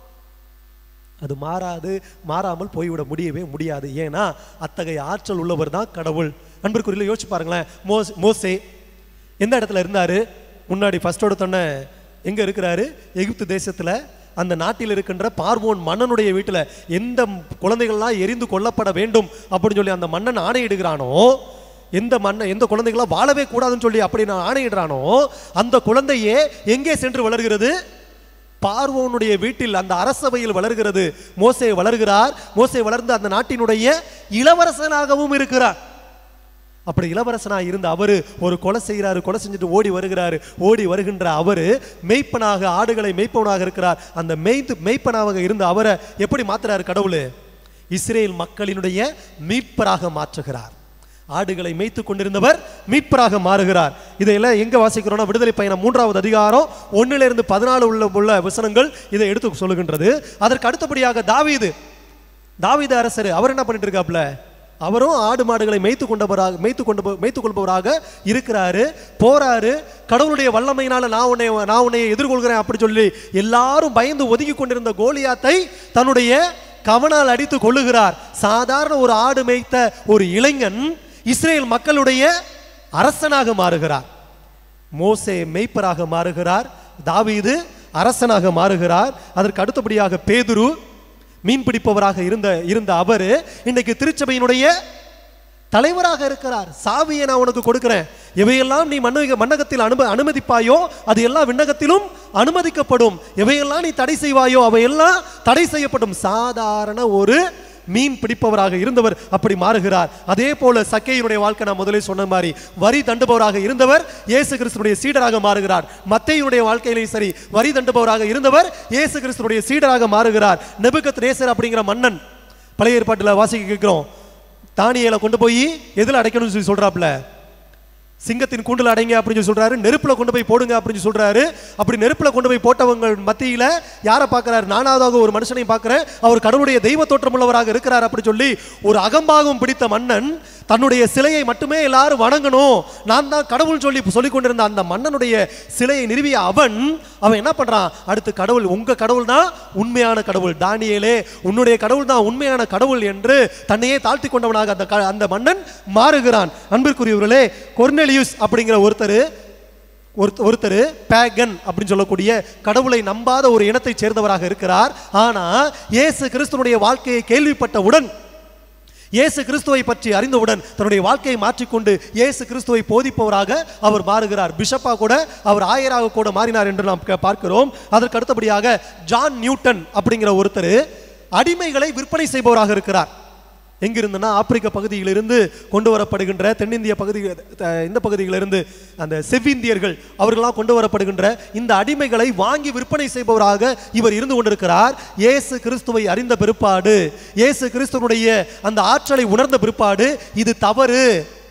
அது மாறாது மாறாமல் போய்விட முடியவே முடியாது ஏன்னா அத்தகைய ஆற்றல் உள்ளவர் தான் கடவுள் அன்பிற்குரிய யோசிச்சு பாருங்களேன் மோஸ் மோசே எந்த இடத்துல இருந்தாரு முன்னாடி ஃபர்ஸ்டோட தொன்ன எங்க இருக்கிறாரு எகிப்து தேசத்துல அந்த நாட்டில் இருக்கின்ற பார்வோன் மன்னனுடைய வீட்டுல எந்த குழந்தைகள்லாம் எரிந்து கொல்லப்பட வேண்டும் அப்படின்னு சொல்லி அந்த மன்னன் ஆணையிடுகிறானோ எந்த மண்ணை எந்த குழந்தைகளாம் வாழவே கூடாதுன்னு சொல்லி அப்படி நான் ஆணையிடுறானோ அந்த குழந்தையே எங்கே சென்று வளர்கிறது பார்வோனுடைய வீட்டில் அந்த அரசவையில் வளர்கிறது மோசே வளர்கிறார் மோசே வளர்ந்து அந்த நாட்டினுடைய இளவரசனாகவும் இருக்கிறார் அப்படி இளவரசனா இருந்த அவரு ஒரு கொலை செய்கிறாரு கொலை செஞ்சுட்டு ஓடி வருகிறாரு ஓடி வருகின்ற அவரு மெய்ப்பனாக ஆடுகளை மெய்ப்பவனாக இருக்கிறார் அந்த மெய்த்து மெய்ப்பனாக இருந்த அவரை எப்படி மாத்துறாரு கடவுள் இஸ்ரேல் மக்களினுடைய மீட்பராக மாற்றுகிறார் ஆடுகளை மேய்த்து கொண்டிருந்தவர் மீட்பராக மாறுகிறார் இதையெல்லாம் எங்க வாசிக்கிறோம்னா விடுதலை பயணம் மூன்றாவது அதிகாரம் ஒண்ணுல இருந்து பதினாலு உள்ள உள்ள வசனங்கள் இதை எடுத்து சொல்லுகின்றது அதற்கு அடுத்தபடியாக தாவீது தாவீது அரசர் அவர் என்ன பண்ணிட்டு இருக்காப்ல அவரும் ஆடு மாடுகளை மேய்த்து கொண்டவராக மேய்த்து கொண்டு மேய்த்து கொள்பவராக இருக்கிறாரு போறாரு கடவுளுடைய வல்லமையினால நான் உன்னை நான் உன்னை எதிர்கொள்கிறேன் அப்படி சொல்லி எல்லாரும் பயந்து ஒதுங்கி கொண்டிருந்த கோலியாத்தை தன்னுடைய கவனால் அடித்து கொள்ளுகிறார் சாதாரண ஒரு ஆடு மேய்த்த ஒரு இளைஞன் இஸ்ரேல் மக்களுடைய அரசனாக மாறுகிறார் மோசே மெய்ப்பராக மாறுகிறார் தாவீது அரசனாக மாறுகிறார் அதற்கு அடுத்தபடியாக பேதுரு மீன் பிடிப்பவராக இருந்த இருந்த அவர் இன்னைக்கு திருச்சபையினுடைய தலைவராக இருக்கிறார் சாவியை நான் உனக்கு கொடுக்கிறேன் எவையெல்லாம் நீ மண்ணக மண்ணகத்தில் அனும அனுமதிப்பாயோ அது எல்லாம் விண்ணகத்திலும் அனுமதிக்கப்படும் எவையெல்லாம் நீ தடை செய்வாயோ அவையெல்லாம் தடை செய்யப்படும் சாதாரண ஒரு மீன் பிடிப்பவராக இருந்தவர் அப்படி மாறுகிறார் அதே போல சக்கையினுடைய வாழ்க்கை நான் முதலே சொன்ன மாதிரி வரி தண்டுபவராக இருந்தவர் இயேசு கிறிஸ்துடைய சீடராக மாறுகிறார் மத்தையினுடைய வாழ்க்கையிலேயும் சரி வரி தண்டுபவராக இருந்தவர் இயேசு கிறிஸ்துடைய சீடராக மாறுகிறார் நெபுகத் நேசர் அப்படிங்கிற மன்னன் பழைய ஏற்பாட்டில் வாசிக்க கேட்கிறோம் தானியேலை கொண்டு போய் எதில் அடைக்கணும்னு சொல்லி சொல்றாப்ல சிங்கத்தின் கூண்டுல அடைங்க அப்படின்னு சொல்லி சொல்றாரு நெருப்புல கொண்டு போய் போடுங்க அப்படின்னு சொல்லி சொல்றாரு அப்படி நெருப்புல கொண்டு போய் போட்டவங்க மத்தியில யாரை பார்க்கறாரு நானாவதாக ஒரு மனுஷனை பார்க்கிறேன் அவர் கடவுளுடைய தெய்வ தோற்றமுள்ளவராக இருக்கிறார் அப்படி சொல்லி ஒரு அகம்பாகம் பிடித்த மன்னன் தன்னுடைய சிலையை மட்டுமே எல்லாரும் வணங்கணும் நான் தான் கடவுள் சொல்லி சொல்லிக் கொண்டிருந்த அந்த மன்னனுடைய சிலையை நிறுவிய அவன் அவன் என்ன பண்றான் அடுத்து கடவுள் உங்க கடவுள் தான் உண்மையான கடவுள் தானியேலே உன்னுடைய கடவுள் தான் உண்மையான கடவுள் என்று தன்னையே தாழ்த்தி கொண்டவனாக அந்த க- அந்த மன்னன் மாறுகிறான் அன்பிற்குரியவர்களே கொர்னெலியுஸ் அப்படிங்கிற ஒருத்தர் ஒருத்த- ஒருத்தர் பேகன் அப்படின்னு சொல்லக்கூடிய கடவுளை நம்பாத ஒரு இனத்தைச் சேர்ந்தவராக இருக்கிறார் ஆனா இயேசு கிறிஸ்துவனுடைய வாழ்க்கையை கேள்விப்பட்டவுடன் இயேசு கிறிஸ்துவை பற்றி அறிந்தவுடன் தன்னுடைய வாழ்க்கையை மாற்றிக்கொண்டு இயேசு கிறிஸ்துவை போதிப்பவராக அவர் மாறுகிறார் பிஷப்பா கூட அவர் ஆயராக கூட மாறினார் என்று நாம் க- பார்க்கிறோம் அதற்கு அடுத்தபடியாக ஜான் நியூட்டன் அப்படிங்கிற ஒருத்தர் அடிமைகளை விற்பனை செய்பவராக இருக்கிறார் எங்கிருந்துன்னா ஆப்பிரிக்க பகுதியிலிருந்து கொண்டு வரப்படுகின்ற தென்னிந்திய பகுதி த- இந்த பகுதியிலிருந்து அந்த செவ்விந்தியர்கள் அவர்களாம் கொண்டு வரப்படுகின்ற இந்த அடிமைகளை வாங்கி விற்பனை செய்பவராக இவர் இருந்து கொண்டிருக்கிறார் இயேசு கிறிஸ்துவை அறிந்த பிற்பாடு இயேசு கிறிஸ்துவனுடைய அந்த ஆற்றலை உணர்ந்த பிற்பாடு இது தவறு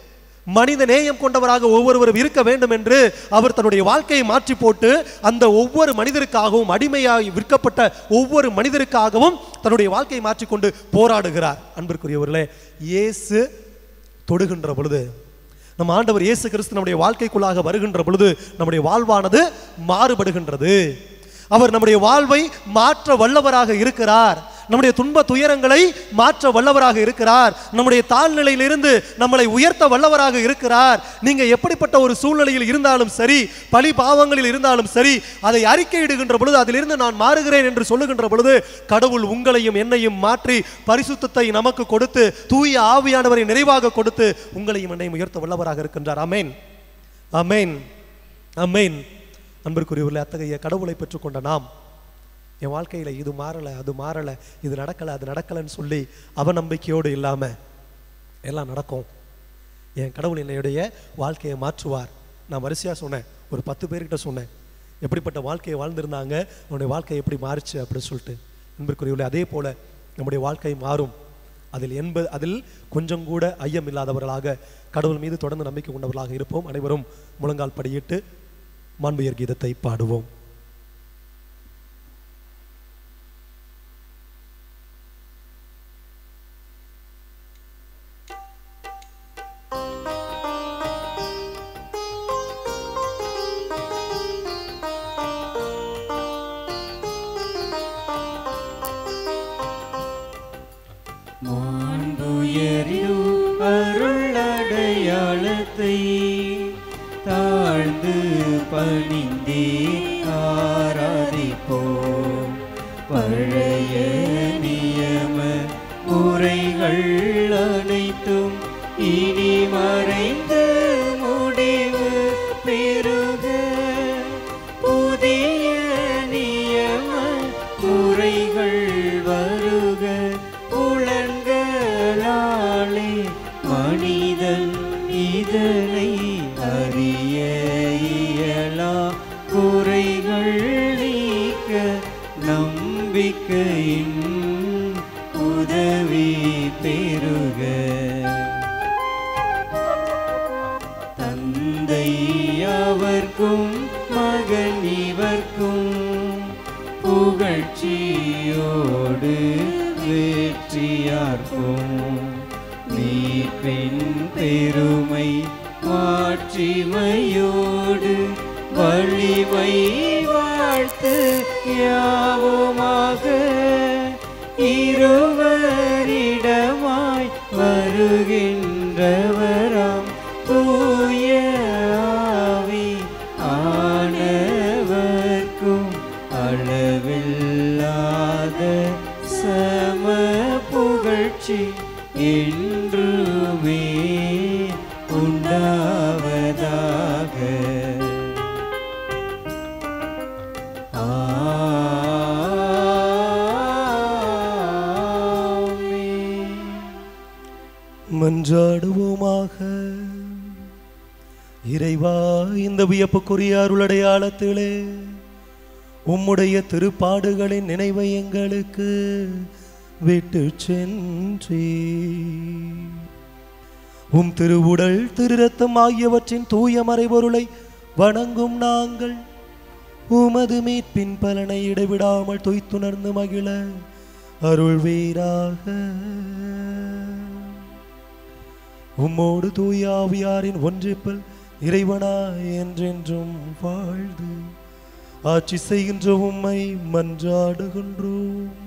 மனித நேயம் கொண்டவராக ஒவ்வொருவரும் இருக்க வேண்டும் என்று அவர் தன்னுடைய வாழ்க்கையை மாற்றி போட்டு அந்த ஒவ்வொரு மனிதருக்காகவும் அடிமையாய் விற்கப்பட்ட ஒவ்வொரு மனிதருக்காகவும் தன்னுடைய வாழ்க்கையை மாற்றிக்கொண்டு போராடுகிறார் அன்பிற்குரியவர்களே இயேசு தொடுகின்ற பொழுது நம்ம ஆண்டவர் இயேசு கிறிஸ்து நம்முடைய வாழ்க்கைக்குள்ளாக வருகின்ற பொழுது நம்முடைய வாழ்வானது மாறுபடுகின்றது அவர் நம்முடைய வாழ்வை மாற்ற வல்லவராக இருக்கிறார் நம்முடைய துன்ப துயரங்களை மாற்ற வல்லவராக இருக்கிறார் நம்முடைய தாழ்நிலையிலிருந்து நம்மளை உயர்த்த வல்லவராக இருக்கிறார் நீங்க எப்படிப்பட்ட ஒரு சூழ்நிலையில் இருந்தாலும் சரி பழி பாவங்களில் இருந்தாலும் சரி அதை அறிக்கையிடுகின்ற பொழுது அதிலிருந்து நான் மாறுகிறேன் என்று சொல்லுகின்ற பொழுது கடவுள் உங்களையும் என்னையும் மாற்றி பரிசுத்தத்தை நமக்கு கொடுத்து தூய ஆவியானவரை நிறைவாக கொடுத்து உங்களையும் என்னையும் உயர்த்த வல்லவராக இருக்கின்றார் அமேன் அமேன் அமேன் அன்பிற்குரியவர்களே அத்தகைய கடவுளை பெற்றுக்கொண்ட நாம் என் வாழ்க்கையில இது மாறல அது மாறல இது நடக்கல அது நடக்கலன்னு சொல்லி அவநம்பிக்கையோடு இல்லாம எல்லாம் நடக்கும் என் கடவுள் என்னுடைய வாழ்க்கையை மாற்றுவார் நான் வரிசையா சொன்னேன் ஒரு பத்து பேர்கிட்ட சொன்னேன் எப்படிப்பட்ட வாழ்க்கையை வாழ்ந்திருந்தாங்க அவனுடைய வாழ்க்கை எப்படி மாறுச்சு அப்படின்னு சொல்லிட்டு அன்பிற்குரியவர்களே அதே போல நம்முடைய வாழ்க்கை மாறும் அதில் என்பது அதில் கொஞ்சம் கூட ஐயம் இல்லாதவர்களாக கடவுள் மீது தொடர்ந்து நம்பிக்கை கொண்டவர்களாக இருப்போம் அனைவரும் முழங்கால் படியிட்டு மாண்புயர் கீதத்தை பாடுவோம் மாண்புயரில் அருள் அடையாளத்தை தாழ்ந்து பணிந்தே ஆராதிப்போம் பழைய நியம முறைகள் அனைத்தும் இனி மறைந்திடுமே இதனை அறிய இயலா குறைகள் நீக்க நம்பிக்கையின் உதவி பெருக தந்தை அவர்க்கும் மகன் இவர்க்கும் புகழ்ச்சியோடு வெற்றியார்க்கும் மீட்பின் பெருமை மாட்சிமையோடு வலிமை வாழ்த்து யாவுமாக இருவரிடமாய் வருகின்றவராம் தூய ஆவி ஆனவர்க்கும் அளவில்லாத சம புகழ்ச்சி என்றுமே உண்டாவதாக ஆமென். மன்றாடுவோமாக இறைவா இந்த வியப்புக்குரிய அருளடையாளத்திலே உம்முடைய திருப்பாடுகளின் நினைவை எங்களுக்கு விட்டு சென்றே உம் திருவுடல் திருரத்தம் ஆகியவற்றின் தூய மறைபொருளை வணங்கும் நாங்கள் உமது மீட்பின் பலனை இடைவிடாமல் தொய்த்துணர்ந்து மகிழ அருள்வீராக உம்மோடு தூய ஆவியாரின் ஒன்றிப்பில் இறைவனா என்றென்றும் வாழ்ந்து ஆட்சி செய்கின்ற உம்மை மன்றாடுகின்றோம்